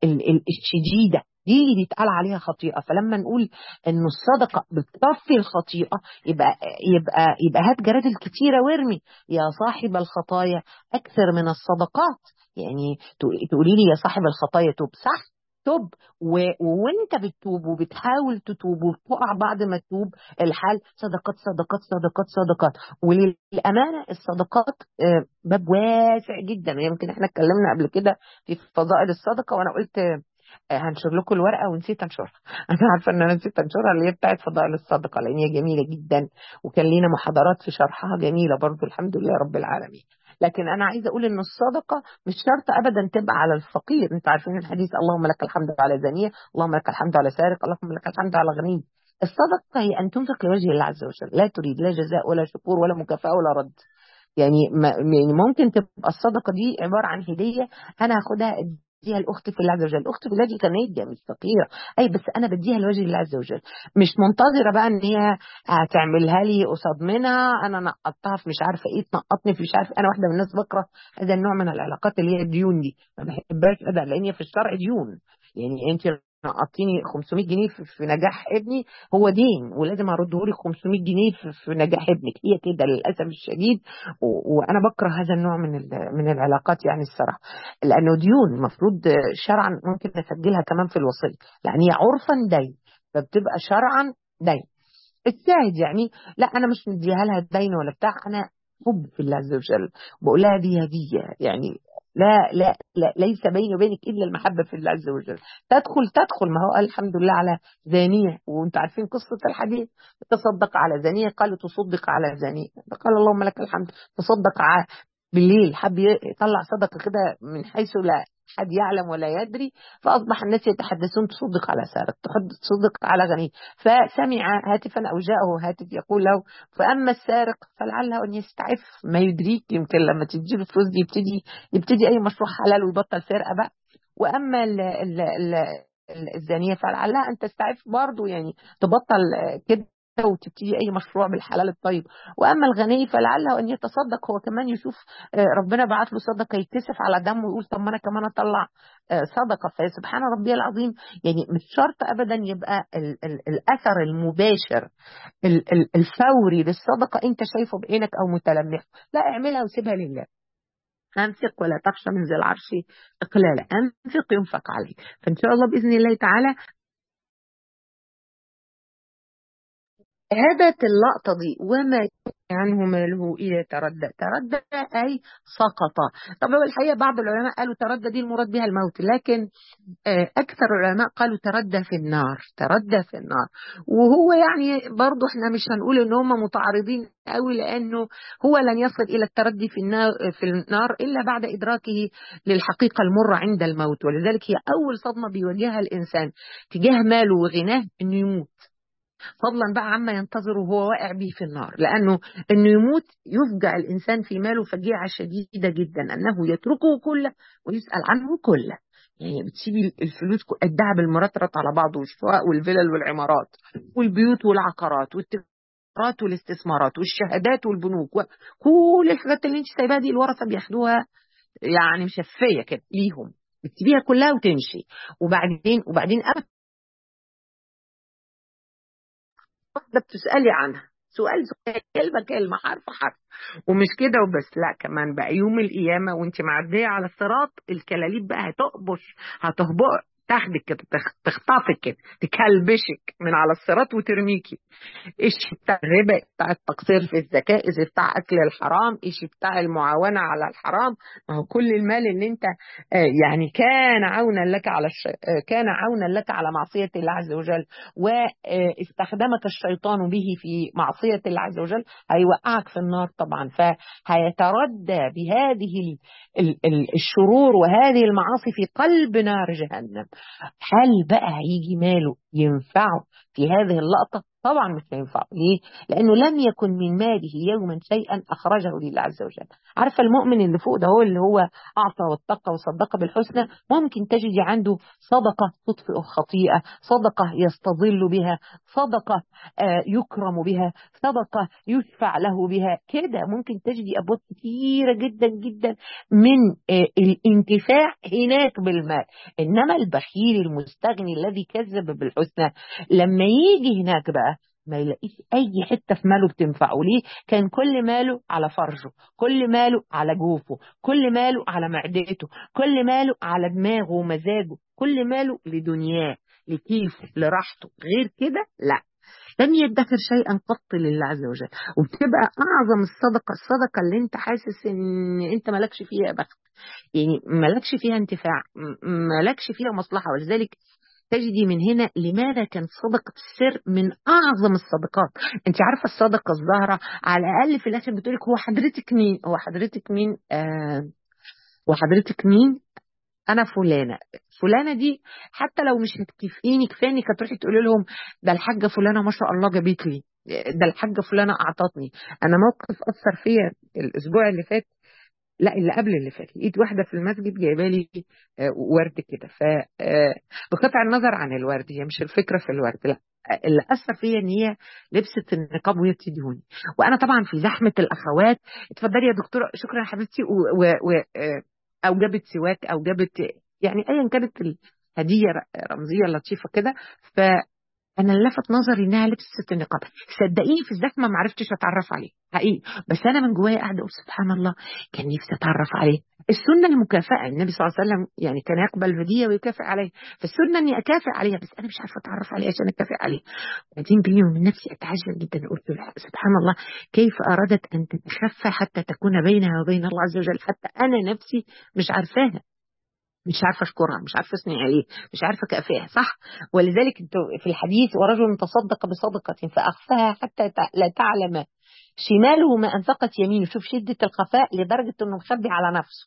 الشديدة دي اللي بيتقال عليها خطيئة فلما نقول انه الصدقة بتطفي الخطيئة يبقى يبقى يبقى هات جرادل كتيرة وارمي يا صاحب الخطايا أكثر من الصدقات يعني تقولي لي يا صاحب الخطايا توب صح تب و... وانت بتتوب وبتحاول تتوب وبتقع بعد ما تتوب الحال صدقات صدقات صدقات صدقات وللامانه الصدقات باب واسع جدا يمكن احنا اتكلمنا قبل كده في فضائل الصدقه وانا قلت هنشر لكم الورقه ونسيت انشرها انا عارفه ان انا نسيت انشرها اللي هي بتاعت فضائل الصدقه لان هي جميله جدا وكان لينا محاضرات في شرحها جميله برضو الحمد لله رب العالمين لكن انا عايزه اقول ان الصدقه مش شرط ابدا تبقى على الفقير انتوا عارفين الحديث اللهم لك الحمد على زانيه اللهم لك الحمد على سارق اللهم لك الحمد على غني الصدقه هي ان تنفق لوجه الله عز وجل لا تريد لا جزاء ولا شكور ولا مكافاه ولا رد يعني يعني ممكن تبقى الصدقه دي عباره عن هديه انا هاخدها اديها لاختي في الله عز وجل اختي في الله دي غنيه مش فقيره اي بس انا بديها لوجه الله عز وجل مش منتظره بقى ان هي هتعملها لي قصاد منها انا نقطتها في مش عارفه ايه تنقطني في مش عارفه انا واحده من الناس بكره هذا النوع من العلاقات اللي هي الديون دي ما بحبهاش ابدا لان هي في الشرع ديون يعني انت نقطيني 500 جنيه في نجاح ابني هو دين ولازم ارده لك 500 جنيه في نجاح ابنك هي كده للاسف الشديد وانا بكره هذا النوع من من العلاقات يعني الصراحه لانه ديون المفروض شرعا ممكن نسجلها كمان في الوصيه يعني هي عرفا دين فبتبقى شرعا دين الشاهد يعني لا انا مش مديها لها دين ولا بتاع انا حب في الله عز وجل بقول لها دي هديه يعني لا لا لا ليس بيني وبينك الا المحبه في الله عز وجل تدخل تدخل ما هو قال الحمد لله على زانيه وانتم عارفين قصه الحديث تصدق على زانيه قال تصدق على زانيه قال اللهم لك الحمد تصدق على بالليل حب يطلع صدقه كده من حيث لا أحد يعلم ولا يدري فأصبح الناس يتحدثون تصدق على سارق تصدق على غني فسمع هاتفا أو جاءه هاتف يقول له فأما السارق فلعله أن يستعف ما يدريك يمكن لما تجيب الفلوس دي يبتدي يبتدي أي مشروع حلال ويبطل سرقة بقى وأما ال ال ال الزانية فلعلها أن تستعف برضه يعني تبطل كده وتبتدي أي مشروع بالحلال الطيب وأما الغني فلعله أن يتصدق هو كمان يشوف ربنا بعت له صدقة يتكسف على دمه ويقول طب ما أنا كمان أطلع صدقة فسبحان ربي العظيم يعني مش شرط أبدا يبقى ال ال الأثر المباشر ال ال الفوري للصدقة أنت شايفه بعينك أو متلمحه لا اعملها وسيبها لله أنفق ولا تخشى من ذي العرش إقلالا أنفق ينفق عليك فإن شاء الله بإذن الله تعالى هدت اللقطة دي وما عنه ماله إذا تردى تردى أي سقط طب هو الحقيقة بعض العلماء قالوا تردى دي المراد بها الموت لكن أكثر العلماء قالوا تردى في النار تردى في النار وهو يعني برضه احنا مش هنقول ان هم متعارضين قوي لأنه هو لن يصل إلى التردي في النار, في النار إلا بعد إدراكه للحقيقة المرة عند الموت ولذلك هي أول صدمة بيواجهها الإنسان تجاه ماله وغناه إنه يموت فضلا بقى عما ينتظره وهو واقع به في النار لأنه أنه يموت يفجع الإنسان في ماله فجيعة شديدة جدا أنه يتركه كله ويسأل عنه كله يعني بتسيبي الفلوس الذهب المرطرط على بعضه والشقق والفلل والعمارات والبيوت والعقارات والتجارات والاستثمارات والشهادات والبنوك وكل الحاجات اللي انت سايباها دي الورثه بياخدوها يعني مشفيه كده ليهم بتسيبيها كلها وتمشي وبعدين وبعدين أبدا واحدة بتسألي عنها سؤال سؤال كلمة كلمة حرف حرف ومش كده وبس لا كمان بقى يوم القيامة وانت معدية على الصراط الكلاليب بقى هتقبش هتهبط تاخدك كده تخطفك كده تكلبشك من على الصراط وترميكي ايش بتاع الربا بتاع التقصير في الزكاة ايش بتاع اكل الحرام ايش بتاع المعاونة على الحرام ما هو كل المال اللي انت يعني كان عونا لك على الش... كان عونا لك على معصية الله عز وجل واستخدمك الشيطان به في معصية الله عز وجل هيوقعك في النار طبعا فهيتردى بهذه الشرور وهذه المعاصي في قلب نار جهنم هل بقى هيجي ماله ينفعه في هذه اللقطة طبعا مش هينفعه ليه لأنه لم يكن من ماله يوما شيئا أخرجه لله عز وجل عارفة المؤمن اللي فوق ده هو اللي هو أعطى واتقى وصدق بالحسنى ممكن تجدي عنده صدقة تطفئ خطيئة صدقة يستظل بها صدقة يكرم بها صدقة يشفع له بها كده ممكن تجدي أبواب كثيرة جدا جدا من الانتفاع هناك بالمال إنما البخيل المستغني الذي كذب بالحسنى لما يجي هناك بقى ما يلاقيش اي حته في ماله بتنفعه ليه كان كل ماله على فرجه كل ماله على جوفه كل ماله على معدته كل ماله على دماغه ومزاجه كل ماله لدنياه لكيفه لراحته غير كده لا لم يدخر شيئا قط لله عز وجل وبتبقى اعظم الصدقه الصدقه اللي انت حاسس ان انت مالكش فيها بخت يعني مالكش فيها انتفاع مالكش فيها مصلحه ولذلك تجدي من هنا لماذا كانت صدقة السر من أعظم الصدقات أنت عارفة الصدقة الظاهرة على الأقل في الآخر بتقولك هو حضرتك مين هو حضرتك مين آه وحضرتك مين أنا فلانة فلانة دي حتى لو مش هتكفيني كفاني هتروحي تقولي لهم ده الحاجة فلانة ما شاء الله جابت لي ده الحاجة فلانة أعطتني أنا موقف أثر فيا الأسبوع اللي فات لا اللي قبل اللي فات لقيت واحده في المسجد جايبه لي ورد كده ف بقطع النظر عن الورد هي مش الفكره في الورد لا اللي اثر فيا ان هي لبست النقاب وهي بتديهوني وانا طبعا في زحمه الاخوات اتفضلي يا دكتوره شكرا يا حبيبتي و... و... او جابت سواك او جابت يعني ايا كانت الهديه رمزيه لطيفه كده ف انا اللي لفت نظري انها لبست النقاب صدقيني في الزحمه ما عرفتش اتعرف عليه حقيقي بس انا من جوايا قاعده اقول سبحان الله كان نفسي اتعرف عليه السنه المكافاه النبي صلى الله عليه وسلم يعني كان يقبل الهديه ويكافئ عليها فالسنه اني اكافئ عليها بس انا مش عارفه اتعرف عليه عشان اكافئ عليه بعدين بيني وبين نفسي اتعجب جدا قلت سبحان الله كيف ارادت ان تتخفى حتى تكون بينها وبين الله عز وجل حتى انا نفسي مش عارفاها مش عارفه اشكرها مش عارفه اثني عليه مش عارفه اكافئها صح ولذلك في الحديث ورجل تصدق بصدقه فاخفاها حتى لا تعلم شماله ما انفقت يمينه شوف شده الخفاء لدرجه انه مخبي على نفسه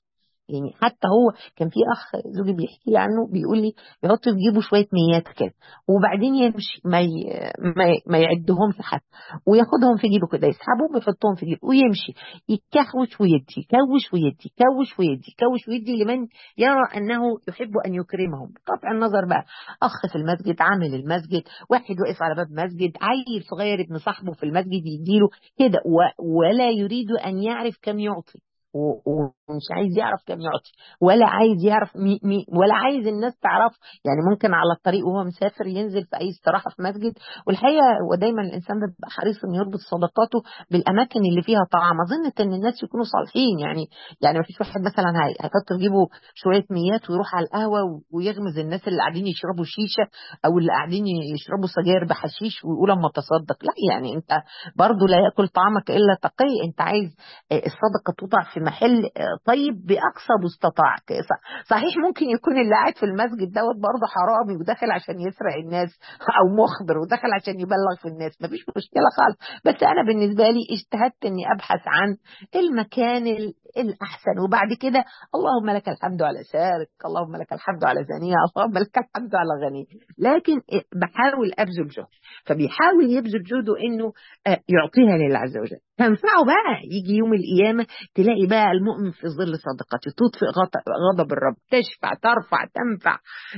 يعني حتى هو كان في اخ زوجي بيحكي لي عنه بيقول لي يحط في جيبه شويه ميات كده وبعدين يمشي ما ي... ما, ي... ما يعدهمش حتى وياخدهم في جيبه كده يسحبهم ويحطهم في جيبه ويمشي يكوش ويدي يكوش ويدي يكوش ويدي يكوش ويدي لمن يرى انه يحب ان يكرمهم بقطع النظر بقى اخ في المسجد عامل المسجد واحد واقف على باب مسجد عيل صغير ابن صاحبه في المسجد يديله كده و... ولا يريد ان يعرف كم يعطي ومش عايز يعرف كم يعطي ولا عايز يعرف مي مي ولا عايز الناس تعرف يعني ممكن على الطريق وهو مسافر ينزل في اي استراحه في مسجد والحقيقه ودايما الانسان بيبقى حريص انه يربط صداقاته بالاماكن اللي فيها طعام اظن ان الناس يكونوا صالحين يعني يعني ما فيش واحد مثلا هيحط في جيبه شويه ميات ويروح على القهوه ويغمز الناس اللي قاعدين يشربوا شيشه او اللي قاعدين يشربوا سجاير بحشيش ويقول اما تصدق لا يعني انت برضه لا ياكل طعامك الا تقي انت عايز الصدقه توضع في محل طيب باقصى مستطاع صحيح ممكن يكون اللي قاعد في المسجد دوت برضه حرامي وداخل عشان يسرق الناس او مخبر وداخل عشان يبلغ في الناس مفيش مشكله خالص بس انا بالنسبه لي اجتهدت اني ابحث عن المكان الاحسن وبعد كده اللهم لك الحمد على سارق اللهم لك الحمد على زانيه اللهم لك الحمد على غني لكن بحاول ابذل جهد فبيحاول يبذل جهده انه يعطيها لله عز وجل تنفعه بقى يجي يوم القيامه تلاقي بقى المؤمن في ظل صدقته تطفئ غضب الرب تشفع ترفع تنفع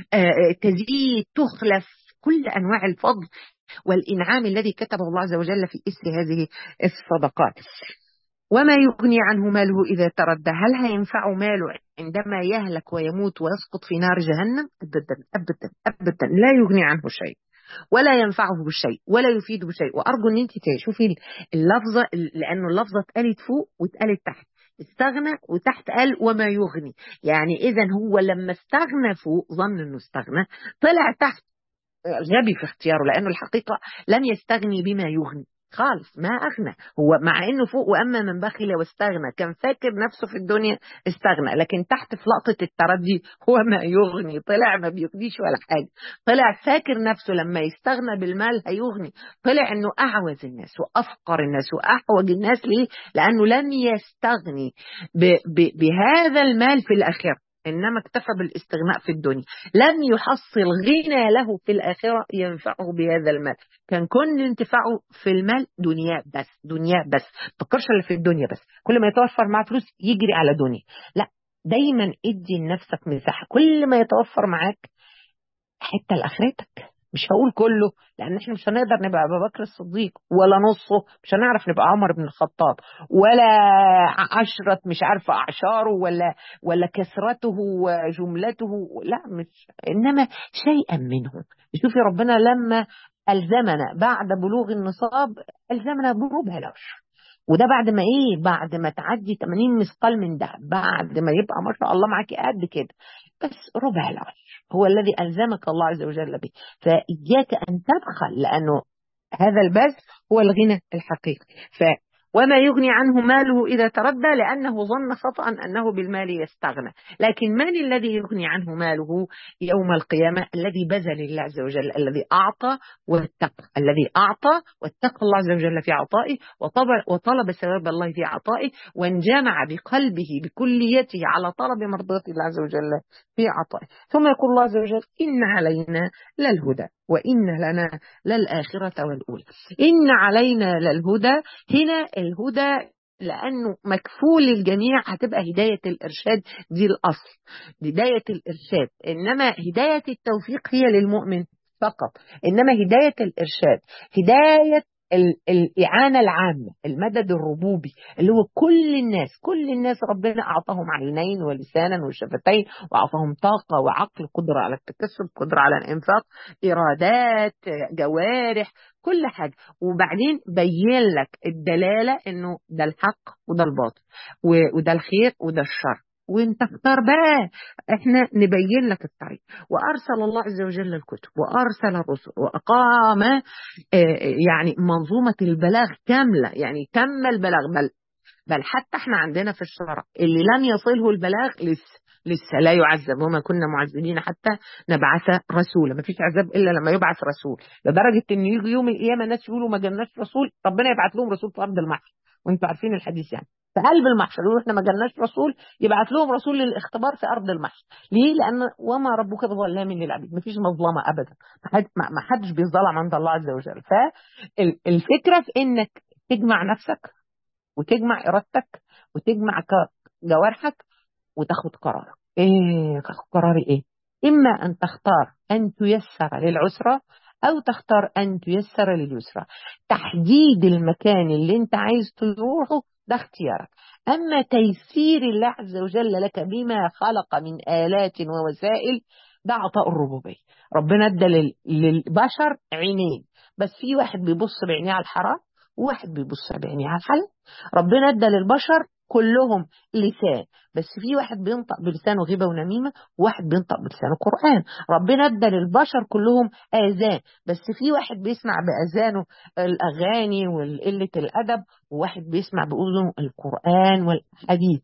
تزيد تخلف كل انواع الفضل والانعام الذي كتبه الله عز وجل في اسر هذه الصدقات وما يغني عنه ماله إذا تردى هل هينفع ماله عندما يهلك ويموت ويسقط في نار جهنم أبدا أبدا أبدا لا يغني عنه شيء ولا ينفعه بشيء ولا يفيده بشيء وأرجو أن أنت تشوفي اللفظة لأنه اللفظة اتقالت فوق واتقالت تحت استغنى وتحت قال وما يغني يعني إذا هو لما استغنى فوق ظن أنه استغنى طلع تحت غبي في اختياره لأنه الحقيقة لم يستغني بما يغني خالص ما أغنى هو مع إنه فوق وأما من بخل واستغنى كان فاكر نفسه في الدنيا استغنى لكن تحت في لقطة التردي هو ما يغني طلع ما بيغنيش ولا حاجة طلع فاكر نفسه لما يستغنى بالمال هيغني طلع إنه أعوز الناس وأفقر الناس وأحوج الناس ليه لأنه لم يستغني ب ب بهذا المال في الآخرة إنما اكتفى بالاستغناء في الدنيا لم يحصل غنى له في الآخرة ينفعه بهذا المال كان كل انتفاعه في المال دنيا بس دنيا بس فكرش اللي في الدنيا بس كل ما يتوفر معاه فلوس يجري على دنيا لا دايما ادي لنفسك مساحة كل ما يتوفر معاك حتة لآخرتك مش هقول كله لان احنا مش هنقدر نبقى ابو بكر الصديق ولا نصه مش هنعرف نبقى عمر بن الخطاب ولا عشرة مش عارفه اعشاره ولا ولا كثرته وجملته لا مش انما شيئا منه شوفي ربنا لما الزمنا بعد بلوغ النصاب الزمنا بربع العشر وده بعد ما ايه بعد ما تعدي 80 مثقال من ده بعد ما يبقى ما شاء الله معاكي قد كده بس ربع العشر هو الذي ألزمك الله عز وجل به فإياك أن تبخل لأنه هذا البذل هو الغنى الحقيقي ف وما يغني عنه ماله إذا تردى لأنه ظن خطأ أنه بالمال يستغنى لكن من الذي يغني عنه ماله يوم القيامة الذي بذل الله عز وجل الذي أعطى واتقى الذي أعطى واتقى الله عز وجل في عطائه وطلب ثواب الله في عطائه وانجمع بقلبه بكليته على طلب مرضاة الله عز وجل في عطائه ثم يقول الله عز وجل إن علينا للهدى وإن لنا للآخرة والأولى إن علينا للهدى هنا الهدى لأنه مكفول للجميع هتبقى هداية الإرشاد دي الأصل هداية الإرشاد إنما هداية التوفيق هي للمؤمن فقط إنما هداية الإرشاد هداية الإعانة العامة المدد الربوبي اللي هو كل الناس كل الناس ربنا أعطاهم عينين ولسانا وشفتين وأعطاهم طاقة وعقل قدرة على التكسب قدرة على الإنفاق إرادات جوارح كل حاجة وبعدين بين لك الدلالة إنه ده الحق وده الباطل وده الخير وده الشر وانت اختار بقى احنا نبين لك الطريق وارسل الله عز وجل الكتب وارسل الرسل واقام يعني منظومه البلاغ كامله يعني تم البلاغ بل بل حتى احنا عندنا في الشرع اللي لم يصله البلاغ لسه لسه لا يعذب وما كنا معذبين حتى نبعث رسولا ما فيش عذاب الا لما يبعث رسول لدرجه ان يجي يوم القيامه الناس يقولوا ما جالناش رسول ربنا يبعث لهم رسول في ارض المحشر وانتم عارفين الحديث يعني في قلب المحشر يقولوا احنا ما جالناش رسول يبعت لهم رسول للاختبار في ارض المحشر ليه لان وما ربك بظلام للعبيد مفيش مظلمه ابدا ما حدش بيظلم عند الله عز وجل فالفكره في انك تجمع نفسك وتجمع ارادتك وتجمع جوارحك وتاخد قرارك ايه تاخد قراري ايه اما ان تختار ان تيسر للعسره أو تختار أن تيسر لليسرى تحديد المكان اللي أنت عايز تروحه ده اختيارك أما تيسير الله عز وجل لك بما خلق من آلات ووسائل ده عطاء الربوبية ربنا ادى للبشر عينين بس في واحد بيبص بعينيه على الحرام وواحد بيبص بعينيه على الحلال ربنا ادى للبشر كلهم لسان بس في واحد بينطق بلسانه غيبة ونميمة وواحد بينطق بلسانه قرآن ربنا ادى للبشر كلهم آذان بس في واحد بيسمع بأذانه الأغاني وقلة الأدب وواحد بيسمع بأذنه القرآن والحديث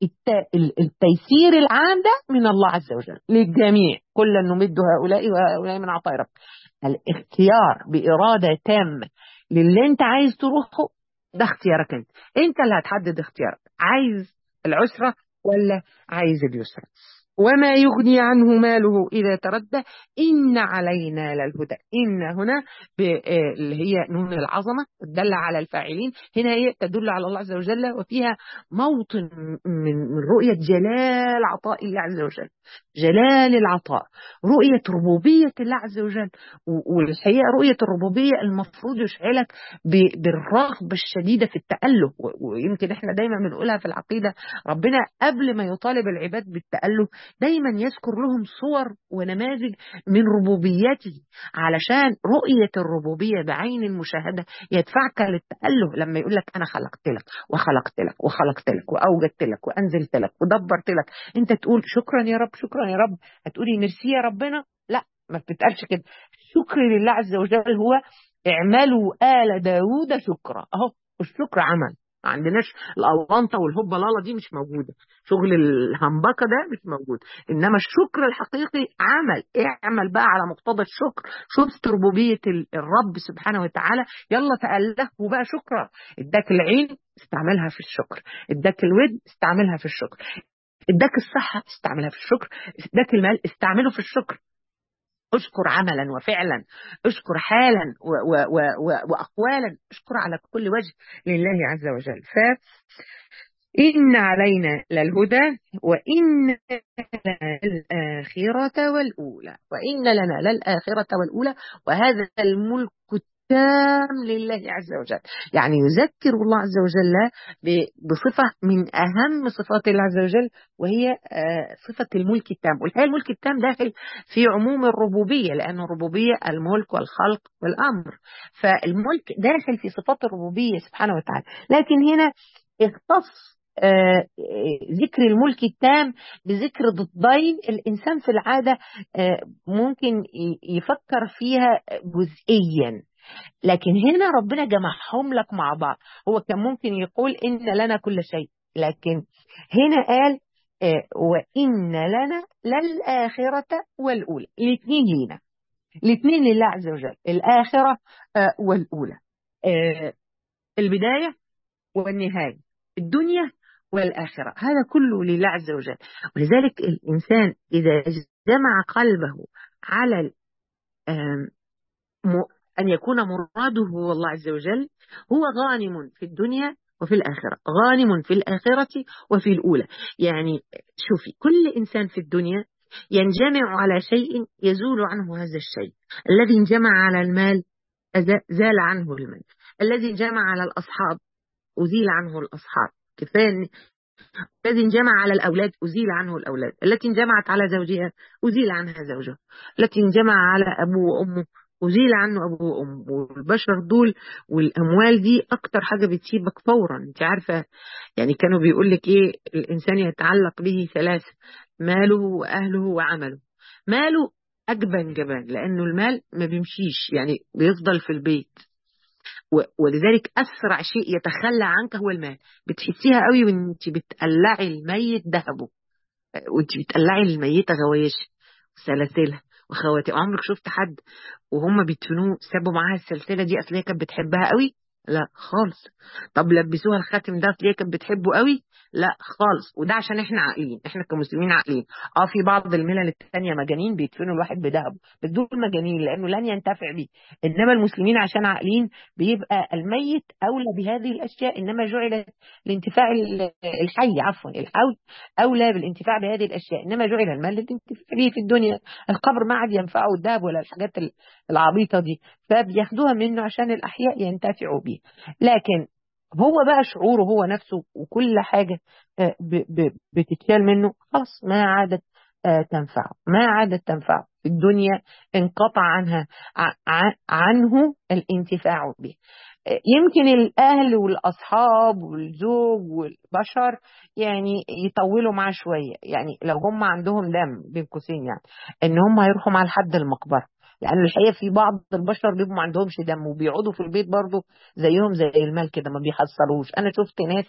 التيسير العام ده من الله عز وجل للجميع كلا نمد هؤلاء وهؤلاء من عطاء رب الاختيار بإرادة تامة للي انت عايز تروحه ده اختيارك انت انت اللي هتحدد اختيارك عايز العسرة ولا عايز اليسرى وما يغني عنه ماله إذا تردى إن علينا للهدى إن هنا اللي هي نون العظمة تدل على الفاعلين هنا هي تدل على الله عز وجل وفيها موطن من رؤية جلال عطاء الله عز وجل جلال العطاء رؤية ربوبية الله عز وجل والحقيقة رؤية الربوبية المفروض يشعلك بالرغبة الشديدة في التأله ويمكن احنا دايما بنقولها في العقيدة ربنا قبل ما يطالب العباد بالتأله دايما يذكر لهم صور ونماذج من ربوبيته علشان رؤية الربوبية بعين المشاهدة يدفعك للتأله لما يقول لك أنا خلقت لك وخلقت لك وخلقت لك وأوجدت لك وأنزلت لك ودبرت لك أنت تقول شكرا يا رب شكرا يا رب هتقولي ميرسي يا ربنا لا ما بتتقالش كده شكر لله عز وجل هو اعملوا آل داوود شكرا اهو الشكر عمل ما عندناش الاونطه والهوبا لالا دي مش موجوده شغل الهمبكه ده مش موجود انما الشكر الحقيقي عمل اعمل بقى على مقتضى الشكر شفت ربوبيه الرب سبحانه وتعالى يلا تأله بقى شكرا اداك العين استعملها في الشكر اداك الود استعملها في الشكر اداك الصحه استعملها في الشكر اداك المال استعمله في الشكر اشكر عملا وفعلا اشكر حالا و و و و واقوالا اشكر على كل وجه لله عز وجل ف إن علينا للهدى وإن لنا للآخرة والأولى وإن لنا للآخرة والأولى وهذا الملك التام لله عز وجل يعني يذكر الله عز وجل بصفة من أهم صفات الله عز وجل وهي صفة الملك التام والحقيقة الملك التام داخل في عموم الربوبية لأن الربوبية الملك والخلق والأمر فالملك داخل في صفات الربوبية سبحانه وتعالى لكن هنا اختص ذكر الملك التام بذكر ضدين الإنسان في العادة ممكن يفكر فيها جزئيا لكن هنا ربنا جمعهم لك مع بعض هو كان ممكن يقول إن لنا كل شيء لكن هنا قال وإن لنا للآخرة والأولى الاثنين لينا الاثنين لله عز وجل الآخرة والأولى البداية والنهاية الدنيا والآخرة هذا كله لله عز وجل ولذلك الإنسان إذا جمع قلبه على أن يكون مراده هو الله عز وجل هو غانم في الدنيا وفي الآخرة غانم في الآخرة وفي الأولى يعني شوفي كل إنسان في الدنيا ينجمع على شيء يزول عنه هذا الشيء الذي انجمع على المال زال عنه المال الذي انجمع على الأصحاب أزيل عنه الأصحاب كفاية الذي انجمع على الأولاد أزيل عنه الأولاد التي انجمعت على زوجها أزيل عنها زوجها التي انجمع على أبوه وأمه أزيل عنه أبوه وأمه والبشر دول والأموال دي أكتر حاجة بتسيبك فورا أنت عارفة يعني كانوا بيقول لك إيه الإنسان يتعلق به ثلاثة ماله وأهله وعمله ماله أجبن جبان لأنه المال ما بيمشيش يعني بيفضل في البيت ولذلك أسرع شيء يتخلى عنك هو المال بتحسيها قوي وانت بتقلعي الميت ذهبه وانت بتقلعي الميتة غوايش وسلاسلها وخواتم عمرك شفت حد وهم بيدفنوه سابوا معاها السلسلة دي أصل هي كانت بتحبها قوي لا خالص طب لبسوها الخاتم ده هي كانت بتحبه قوي لا خالص وده عشان احنا عاقلين احنا كمسلمين عاقلين اه في بعض الملل التانية مجانين بيدفنوا الواحد بذهب بس دول مجانين لانه لن ينتفع بيه انما المسلمين عشان عاقلين بيبقى الميت اولى بهذه الاشياء انما جعل لانتفاع ال- الحي عفوا الحي اولى بالانتفاع بهذه الاشياء انما جعل المال للانتفاع به في الدنيا القبر ما عاد ينفعه الذهب ولا الحاجات ال- العبيطه دي فبياخدوها منه عشان الاحياء ينتفعوا بيه لكن هو بقى شعوره هو نفسه وكل حاجة آه، ب- ب- بتتشال منه خلاص ما عادت آه، تنفعه ما عادت تنفعه في الدنيا انقطع عنها ع- ع- عنه الانتفاع به آه، يمكن الأهل والأصحاب والزوج والبشر يعني يطولوا معاه شوية يعني لو هم عندهم دم بين قوسين يعني إن هم هيروحوا مع لحد المقبرة لأن الحقيقة في بعض البشر بيبقوا ما عندهمش دم وبيقعدوا في البيت برضه زيهم زي المال كده ما بيحصلوش انا شفت ناس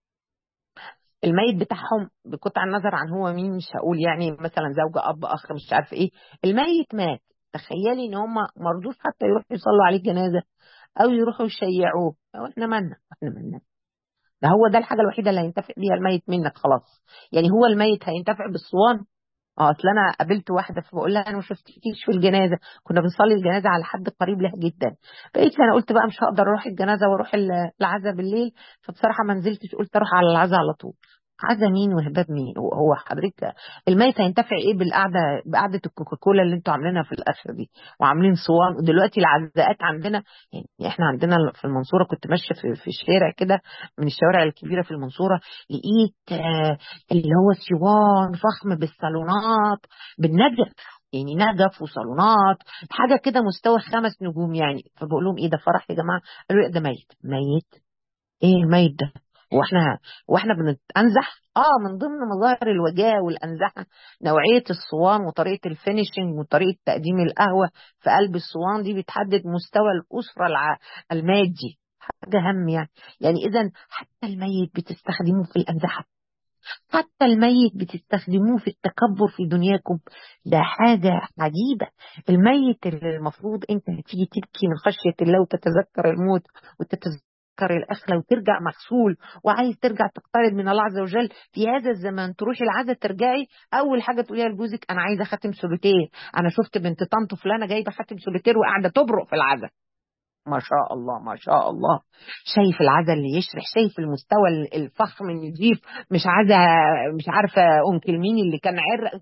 الميت بتاعهم بقطع النظر عن هو مين مش هقول يعني مثلا زوجة اب اخ مش عارف ايه الميت مات تخيلي ان هم مرضوش حتى يروحوا يصلوا عليه الجنازة او يروحوا يشيعوه أو احنا مالنا احنا مالنا ده هو ده الحاجة الوحيدة اللي هينتفع بيها الميت منك خلاص يعني هو الميت هينتفع بالصوان اه اصل انا قابلت واحده فبقول لها انا ما شفتكيش في الجنازه كنا بنصلي الجنازه على حد قريب لها جدا بقيت انا قلت بقى مش هقدر اروح الجنازه واروح ال- العزا بالليل فبصراحه ما نزلتش قلت اروح على العزا على طول عزا مين وهباب مين هو هو حضرتك الميت هينتفع ايه بالقعده بقعده الكوكاكولا اللي انتوا عاملينها في الاخر دي وعاملين صوان ودلوقتي العزاءات عندنا يعني احنا عندنا في المنصوره كنت ماشيه في, في الشارع كده من الشوارع الكبيره في المنصوره لقيت آه اللي هو صوان فخم بالصالونات بالنجف يعني نجف وصالونات حاجه كده مستوى خمس نجوم يعني فبقول لهم ايه ده فرح يا جماعه قالوا لي ده ميت ميت ايه الميت ده واحنا واحنا بنتنزح اه من ضمن مظاهر الوجاه والانزحه نوعيه الصوان وطريقه الفينيشنج وطريقه تقديم القهوه في قلب الصوان دي بتحدد مستوى الاسره الع... المادي حاجه هم يعني يعني اذا حتى الميت بتستخدموه في الانزحه حتى الميت بتستخدموه في التكبر في دنياكم ده حاجة عجيبة الميت اللي المفروض انت هتيجي تبكي من خشية الله وتتذكر الموت وتتذكر الآخرة وترجع مغسول وعايز ترجع تقترب من الله عز وجل في هذا الزمان تروحي العزة ترجعي أول حاجة تقوليها لجوزك أنا عايزة خاتم سوليتير أنا شفت بنت طنط فلانة جايبة خاتم سوليتير وقاعدة تبرق في العزة ما شاء الله ما شاء الله شايف العزا اللي يشرح شايف المستوى الفخم النجيف مش عزا مش عارفه ام كلمين اللي كان عرق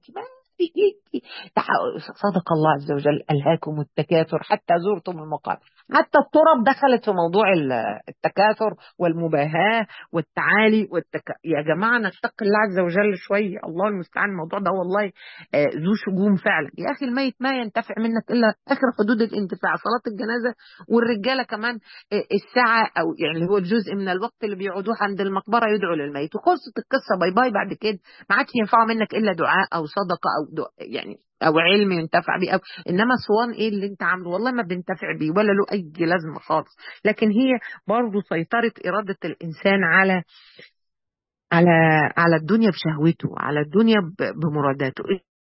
صدق الله عز وجل الهاكم التكاثر حتى زرتم المقابر حتى التراب دخلت في موضوع التكاثر والمباهاه والتعالي والتك... يا جماعه نتقي الله عز وجل شويه الله المستعان الموضوع ده والله آه ذو شجون فعلا يا اخي الميت ما ينتفع منك الا اخر حدود الانتفاع صلاه الجنازه والرجاله كمان آه الساعه او يعني هو الجزء من الوقت اللي بيقعدوه عند المقبره يدعوا للميت وخلصت القصه باي باي بعد كده ما عادش ينفعوا منك الا دعاء او صدقه او دعاء يعني او علم ينتفع بيه أو انما صوان ايه اللي انت عامله والله ما بنتفع بيه ولا له اي لازمه خالص لكن هي برضه سيطره اراده الانسان على على على الدنيا بشهوته على الدنيا بمراداته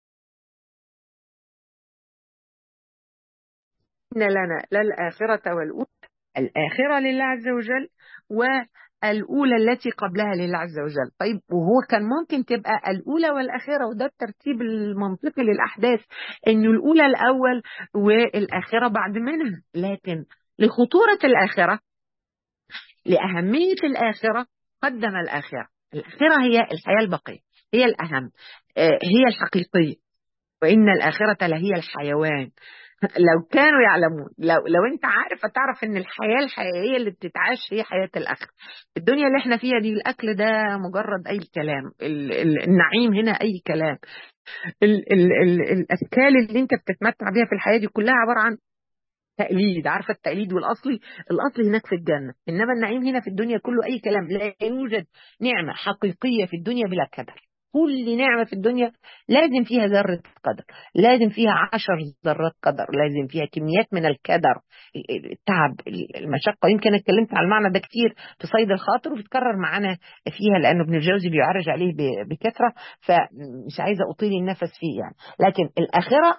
إن لنا للآخرة والأولى الآخرة لله عز وجل والأولى التي قبلها لله عز وجل طيب وهو كان ممكن تبقى الأولى والآخرة وده الترتيب المنطقي للأحداث إنه الأولى الأول والآخرة بعد منها لكن لخطورة الآخرة لأهمية الآخرة قدم الآخرة الآخرة هي الحياة البقية هي الأهم هي الحقيقية وإن الآخرة لهي الحيوان لو كانوا يعلمون لو لو انت عارف هتعرف ان الحياه الحقيقيه اللي بتتعاش هي حياه الاخره الدنيا اللي احنا فيها دي الاكل ده مجرد اي كلام النعيم هنا اي كلام ال ال ال الاشكال اللي انت بتتمتع بيها في الحياه دي كلها عباره عن تقليد عارفه التقليد والاصلي الاصل هناك في الجنه انما النعيم هنا في الدنيا كله اي كلام لا يوجد نعمه حقيقيه في الدنيا بلا كدر كل نعمة في الدنيا لازم فيها ذرة قدر لازم فيها عشر ذرات قدر لازم فيها كميات من الكدر التعب المشقة يمكن اتكلمت على المعنى ده كتير في صيد الخاطر وبتكرر معانا فيها لأنه ابن الجوزي بيعرج عليه بكثرة فمش عايزة أطيل النفس فيه يعني لكن الآخرة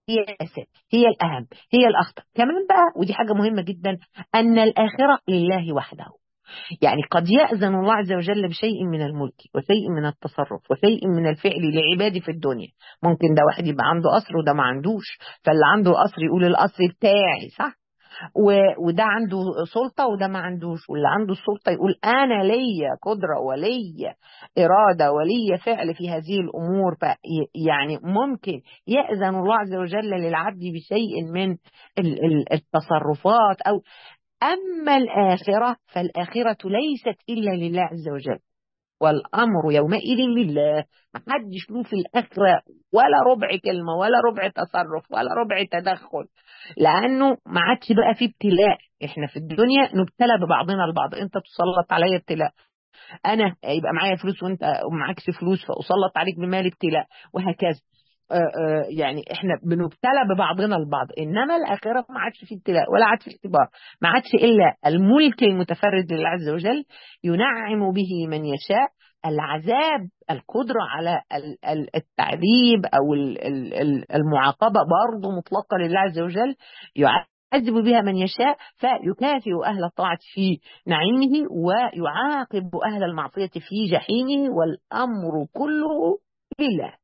هي الأساس هي الأهم هي الأخطر كمان بقى ودي حاجة مهمة جدا أن الآخرة لله وحده يعني قد يأذن الله عز وجل بشيء من الملك وشيء من التصرف وشيء من الفعل لعبادي في الدنيا ممكن ده واحد يبقى عنده قصر وده ما عندوش فاللي عنده قصر يقول القصر بتاعي صح و- وده عنده سلطة وده ما عندوش واللي عنده السلطة يقول أنا ليا قدرة وليا إرادة وليا فعل في هذه الأمور في يعني ممكن يأذن الله عز وجل للعبد بشيء من ال- ال- التصرفات أو أما الآخرة فالآخرة ليست إلا لله عز وجل والأمر يومئذ لله ما حدش له في الآخرة ولا ربع كلمة ولا ربع تصرف ولا ربع تدخل لأنه ما عادش بقى في ابتلاء احنا في الدنيا نبتلى ببعضنا البعض انت تسلط عليا ابتلاء انا يبقى معايا فلوس وانت معكش فلوس فاسلط عليك بمال ابتلاء وهكذا آه، آه، يعني احنا بنبتلى ببعضنا البعض انما الاخره ما عادش في ابتلاء ولا عاد في اختبار ما عادش الا الملك المتفرد لله عز وجل ينعم به من يشاء العذاب القدرة على ال- ال- التعذيب أو ال- ال- ال- المعاقبة برضه مطلقة لله عز وجل يعذب بها من يشاء فيكافئ أهل الطاعة في نعيمه ويعاقب أهل المعصية في جحيمه والأمر كله لله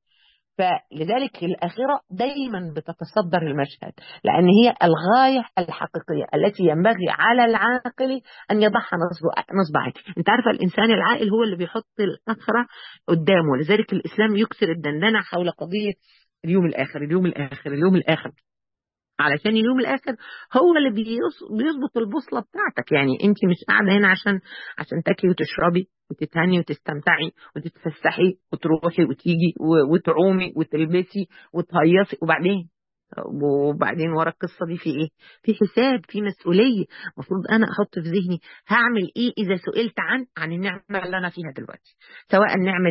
فلذلك الآخرة دايما بتتصدر المشهد لأن هي الغاية الحقيقية التي ينبغي على العاقل أن يضعها نصب نصب عين أنت عارفة الإنسان العاقل هو اللي بيحط الآخرة قدامه لذلك الإسلام يكسر الدندنة حول قضية اليوم الآخر اليوم الآخر اليوم الآخر علشان اليوم الاخر هو اللي بيص- بيظبط البوصله بتاعتك يعني انت مش قاعده هنا عشان عشان تاكلي وتشربي وتتهني وتستمتعي وتتفسحي وتروحي وتيجي و- وتعومي وتلبسي وتهيصي وبعدين وبعدين ورا القصه دي في ايه؟ في حساب في مسؤوليه المفروض انا احط في ذهني هعمل ايه اذا سئلت عن عن النعمه اللي انا فيها دلوقتي سواء نعمه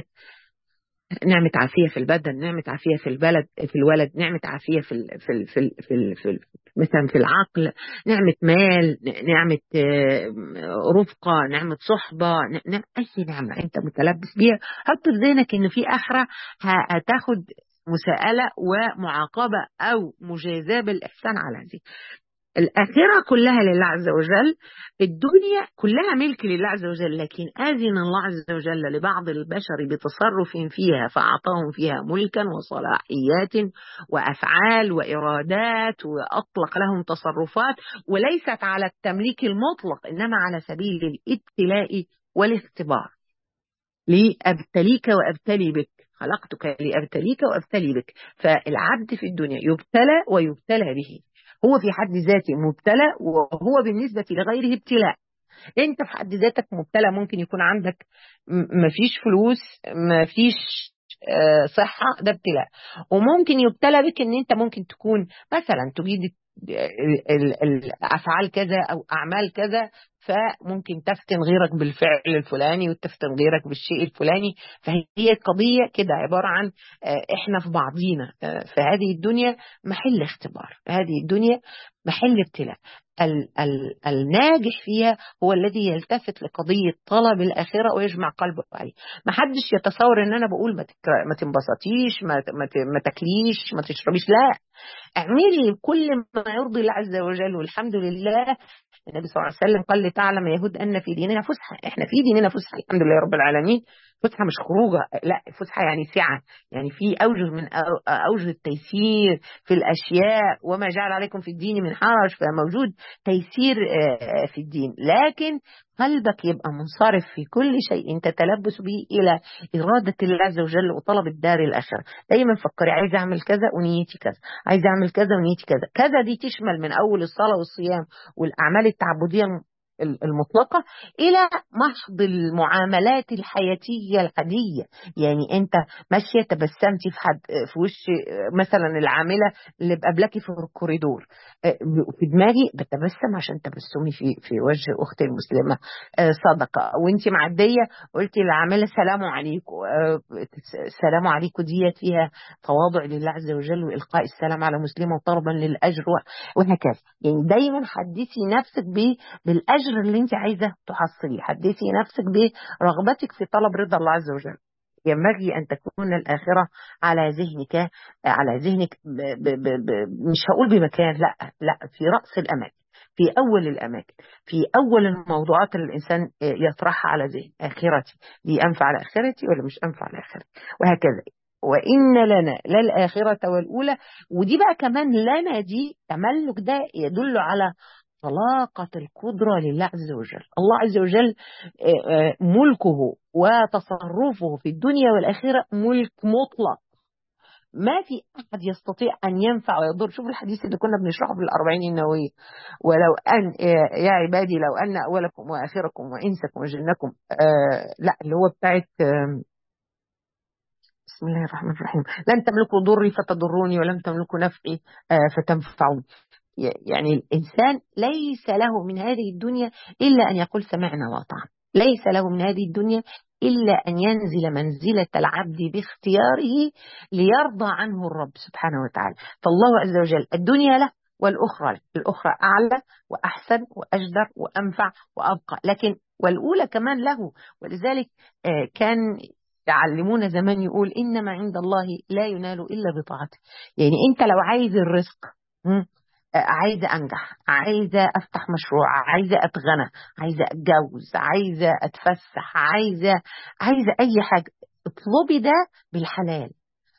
نعمة عافية في البدن نعمة عافية في البلد في الولد نعمة عافية في ال في ال في ال في, ال في ال مثلا في العقل نعمة مال نعمة آه، رفقة نعمة صحبة ن- ن- أي نعمة أنت متلبس بيها حط في ذهنك إن في آخرة ه- هتاخد مساءلة ومعاقبة أو مجازاة بالإحسان على هذه الآخرة كلها لله عز وجل الدنيا كلها ملك لله عز وجل لكن أذن الله عز وجل لبعض البشر بتصرف فيها فأعطاهم فيها ملكا وصلاحيات وأفعال وإرادات وأطلق لهم تصرفات وليست على التمليك المطلق إنما على سبيل الابتلاء والاختبار لأبتليك وأبتلي بك خلقتك لأبتليك وأبتلي بك فالعبد في الدنيا يبتلى ويبتلى به هو في حد ذاته مبتلى وهو بالنسبة لغيره ابتلاء انت في حد ذاتك مبتلى ممكن يكون عندك م- مفيش فلوس مفيش آه، صحة ده ابتلاء وممكن يبتلى بك ان انت ممكن تكون مثلا تريد ال- ال- الافعال كذا او اعمال كذا فممكن تفتن غيرك بالفعل الفلاني وتفتن غيرك بالشيء الفلاني فهي قضية كده عبارة عن آه، احنا في بعضينا آه، في هذه الدنيا محل اختبار هذه الدنيا محل ابتلاء ال ال الناجح فيها هو الذي يلتفت لقضية طلب الآخرة ويجمع قلبه عليه ما حدش يتصور ان انا بقول ما, تكر... ما تنبسطيش ما, ت... ما, ت... ما تاكليش ما تشربيش لا اعملي كل ما يرضي الله عز وجل والحمد لله النبي صلى الله عليه وسلم قال لتعلم يهود ان في ديننا فسحه احنا في ديننا فسحه الحمد لله رب العالمين فسحه مش خروجه لا فسحه يعني سعه يعني في اوجه من أو- اوجه التيسير في الاشياء وما جعل عليكم في الدين من حرج فموجود تيسير آه، في الدين لكن قلبك يبقى منصرف في كل شيء تتلبس به الى اراده الله عز وجل وطلب الدار الاخره دايما فكري عايز اعمل كذا ونيتي كذا عايز اعمل كذا ونيتي كذا كذا دي تشمل من اول الصلاه والصيام والاعمال التعبديه ال- المطلقة إلى محض المعاملات الحياتية العادية يعني أنت ماشية تبسمتي في حد في وش مثلا العاملة اللي بقابلكي في الكوريدور في دماغي بتبسم عشان تبسمي في في وجه أختي المسلمة صدقة وأنت معدية قلتي للعاملة سلام عليكم سلام عليكم ديت فيها تواضع لله عز وجل وإلقاء السلام على مسلمة وطلبا للأجر وهكذا يعني دايما حدثي نفسك ب- بالأجر اللي أنت عايزة تحصليه حدثي نفسك برغبتك في طلب رضا الله عز وجل ينبغي أن تكون الآخرة على ذهنك على ذهنك ب ب ب ب مش هقول بمكان لا لا في رأس الأماكن في أول الأماكن في أول الموضوعات اللي الإنسان يطرحها على ذهن آخرتي دي أنفع على آخرتي ولا مش أنفع على آخرتي وهكذا وإن لنا للآخرة والأولى ودي بقى كمان لنا دي تملك ده يدل على طلاقة القدرة لله عز وجل الله عز وجل ملكه وتصرفه في الدنيا والآخرة ملك مطلق ما في أحد يستطيع أن ينفع ويضر شوف الحديث اللي كنا بنشرحه في الأربعين النووية ولو أن يا عبادي لو أن أولكم وآخركم وإنسكم وجنكم آه لا اللي هو بتاعت آه بسم الله الرحمن الرحيم لن تملكوا ضري فتضروني ولم تملكوا نفعي آه فتنفعوني يعني الإنسان ليس له من هذه الدنيا إلا أن يقول سمعنا وأطعنا ليس له من هذه الدنيا إلا أن ينزل منزلة العبد باختياره ليرضى عنه الرب سبحانه وتعالى فالله عز وجل الدنيا له والأخرى له الأخرى أعلى وأحسن وأجدر وأنفع وأبقى لكن والأولى كمان له ولذلك كان يعلمونا زمان يقول إنما عند الله لا ينال إلا بطاعته يعني أنت لو عايز الرزق عايزة أنجح عايزة أفتح مشروع عايزة أتغنى عايزة أتجوز عايزة أتفسح عايزة عايزة أي حاجة اطلبي ده بالحلال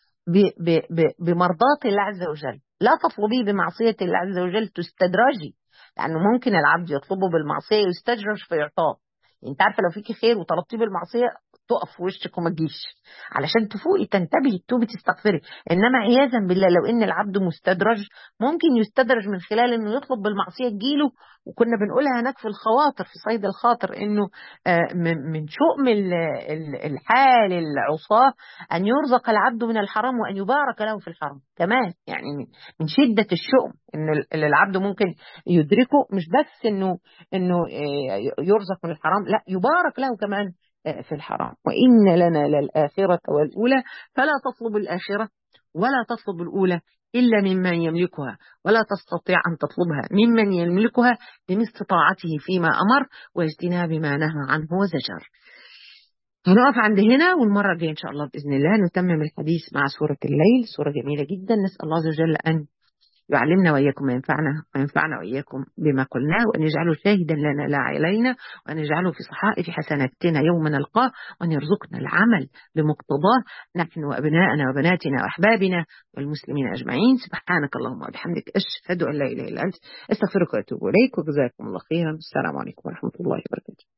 بمرضاة الله عز وجل لا تطلبيه بمعصية الله عز وجل تستدرجي لأنه ممكن العبد يطلبه بالمعصية يستدرج فيعطاه يعني انت عارفه لو فيكي خير وطلبتيه بالمعصيه تقف في وشك وما تجيش علشان تفوقي تنتبهي تتوبي تستغفري انما عياذا بالله لو ان العبد مستدرج ممكن يستدرج من خلال انه يطلب بالمعصيه تجيله وكنا بنقولها هناك في الخواطر في صيد الخاطر انه من شؤم الحال العصاه ان يرزق العبد من الحرام وان يبارك له في الحرام كمان يعني من شده الشؤم ان العبد ممكن يدركه مش بس انه انه يرزق من الحرام لا يبارك له كمان في الحرام وإن لنا للآخرة والأولى فلا تطلب الآخرة ولا تطلب الأولى إلا ممن يملكها ولا تستطيع أن تطلبها ممن يملكها بمثل طاعته فيما أمر واجتناب ما نهى عنه وزجر هنقف عند هنا والمرة الجاية إن شاء الله بإذن الله نتمم الحديث مع سورة الليل سورة جميلة جدا نسأل الله عز وجل أن يعلمنا وإياكم ما ينفعنا وينفعنا وإياكم بما قلناه وأن يجعله شاهدا لنا لا علينا وأن يجعله في صحائف حسناتنا يوم نلقاه وأن يرزقنا العمل بمقتضاه نحن وأبناءنا وبناتنا وأحبابنا والمسلمين أجمعين سبحانك اللهم وبحمدك أشهد أن لا إله إلا أنت أستغفرك وأتوب إليك وجزاكم الله خيرا السلام عليكم ورحمة الله وبركاته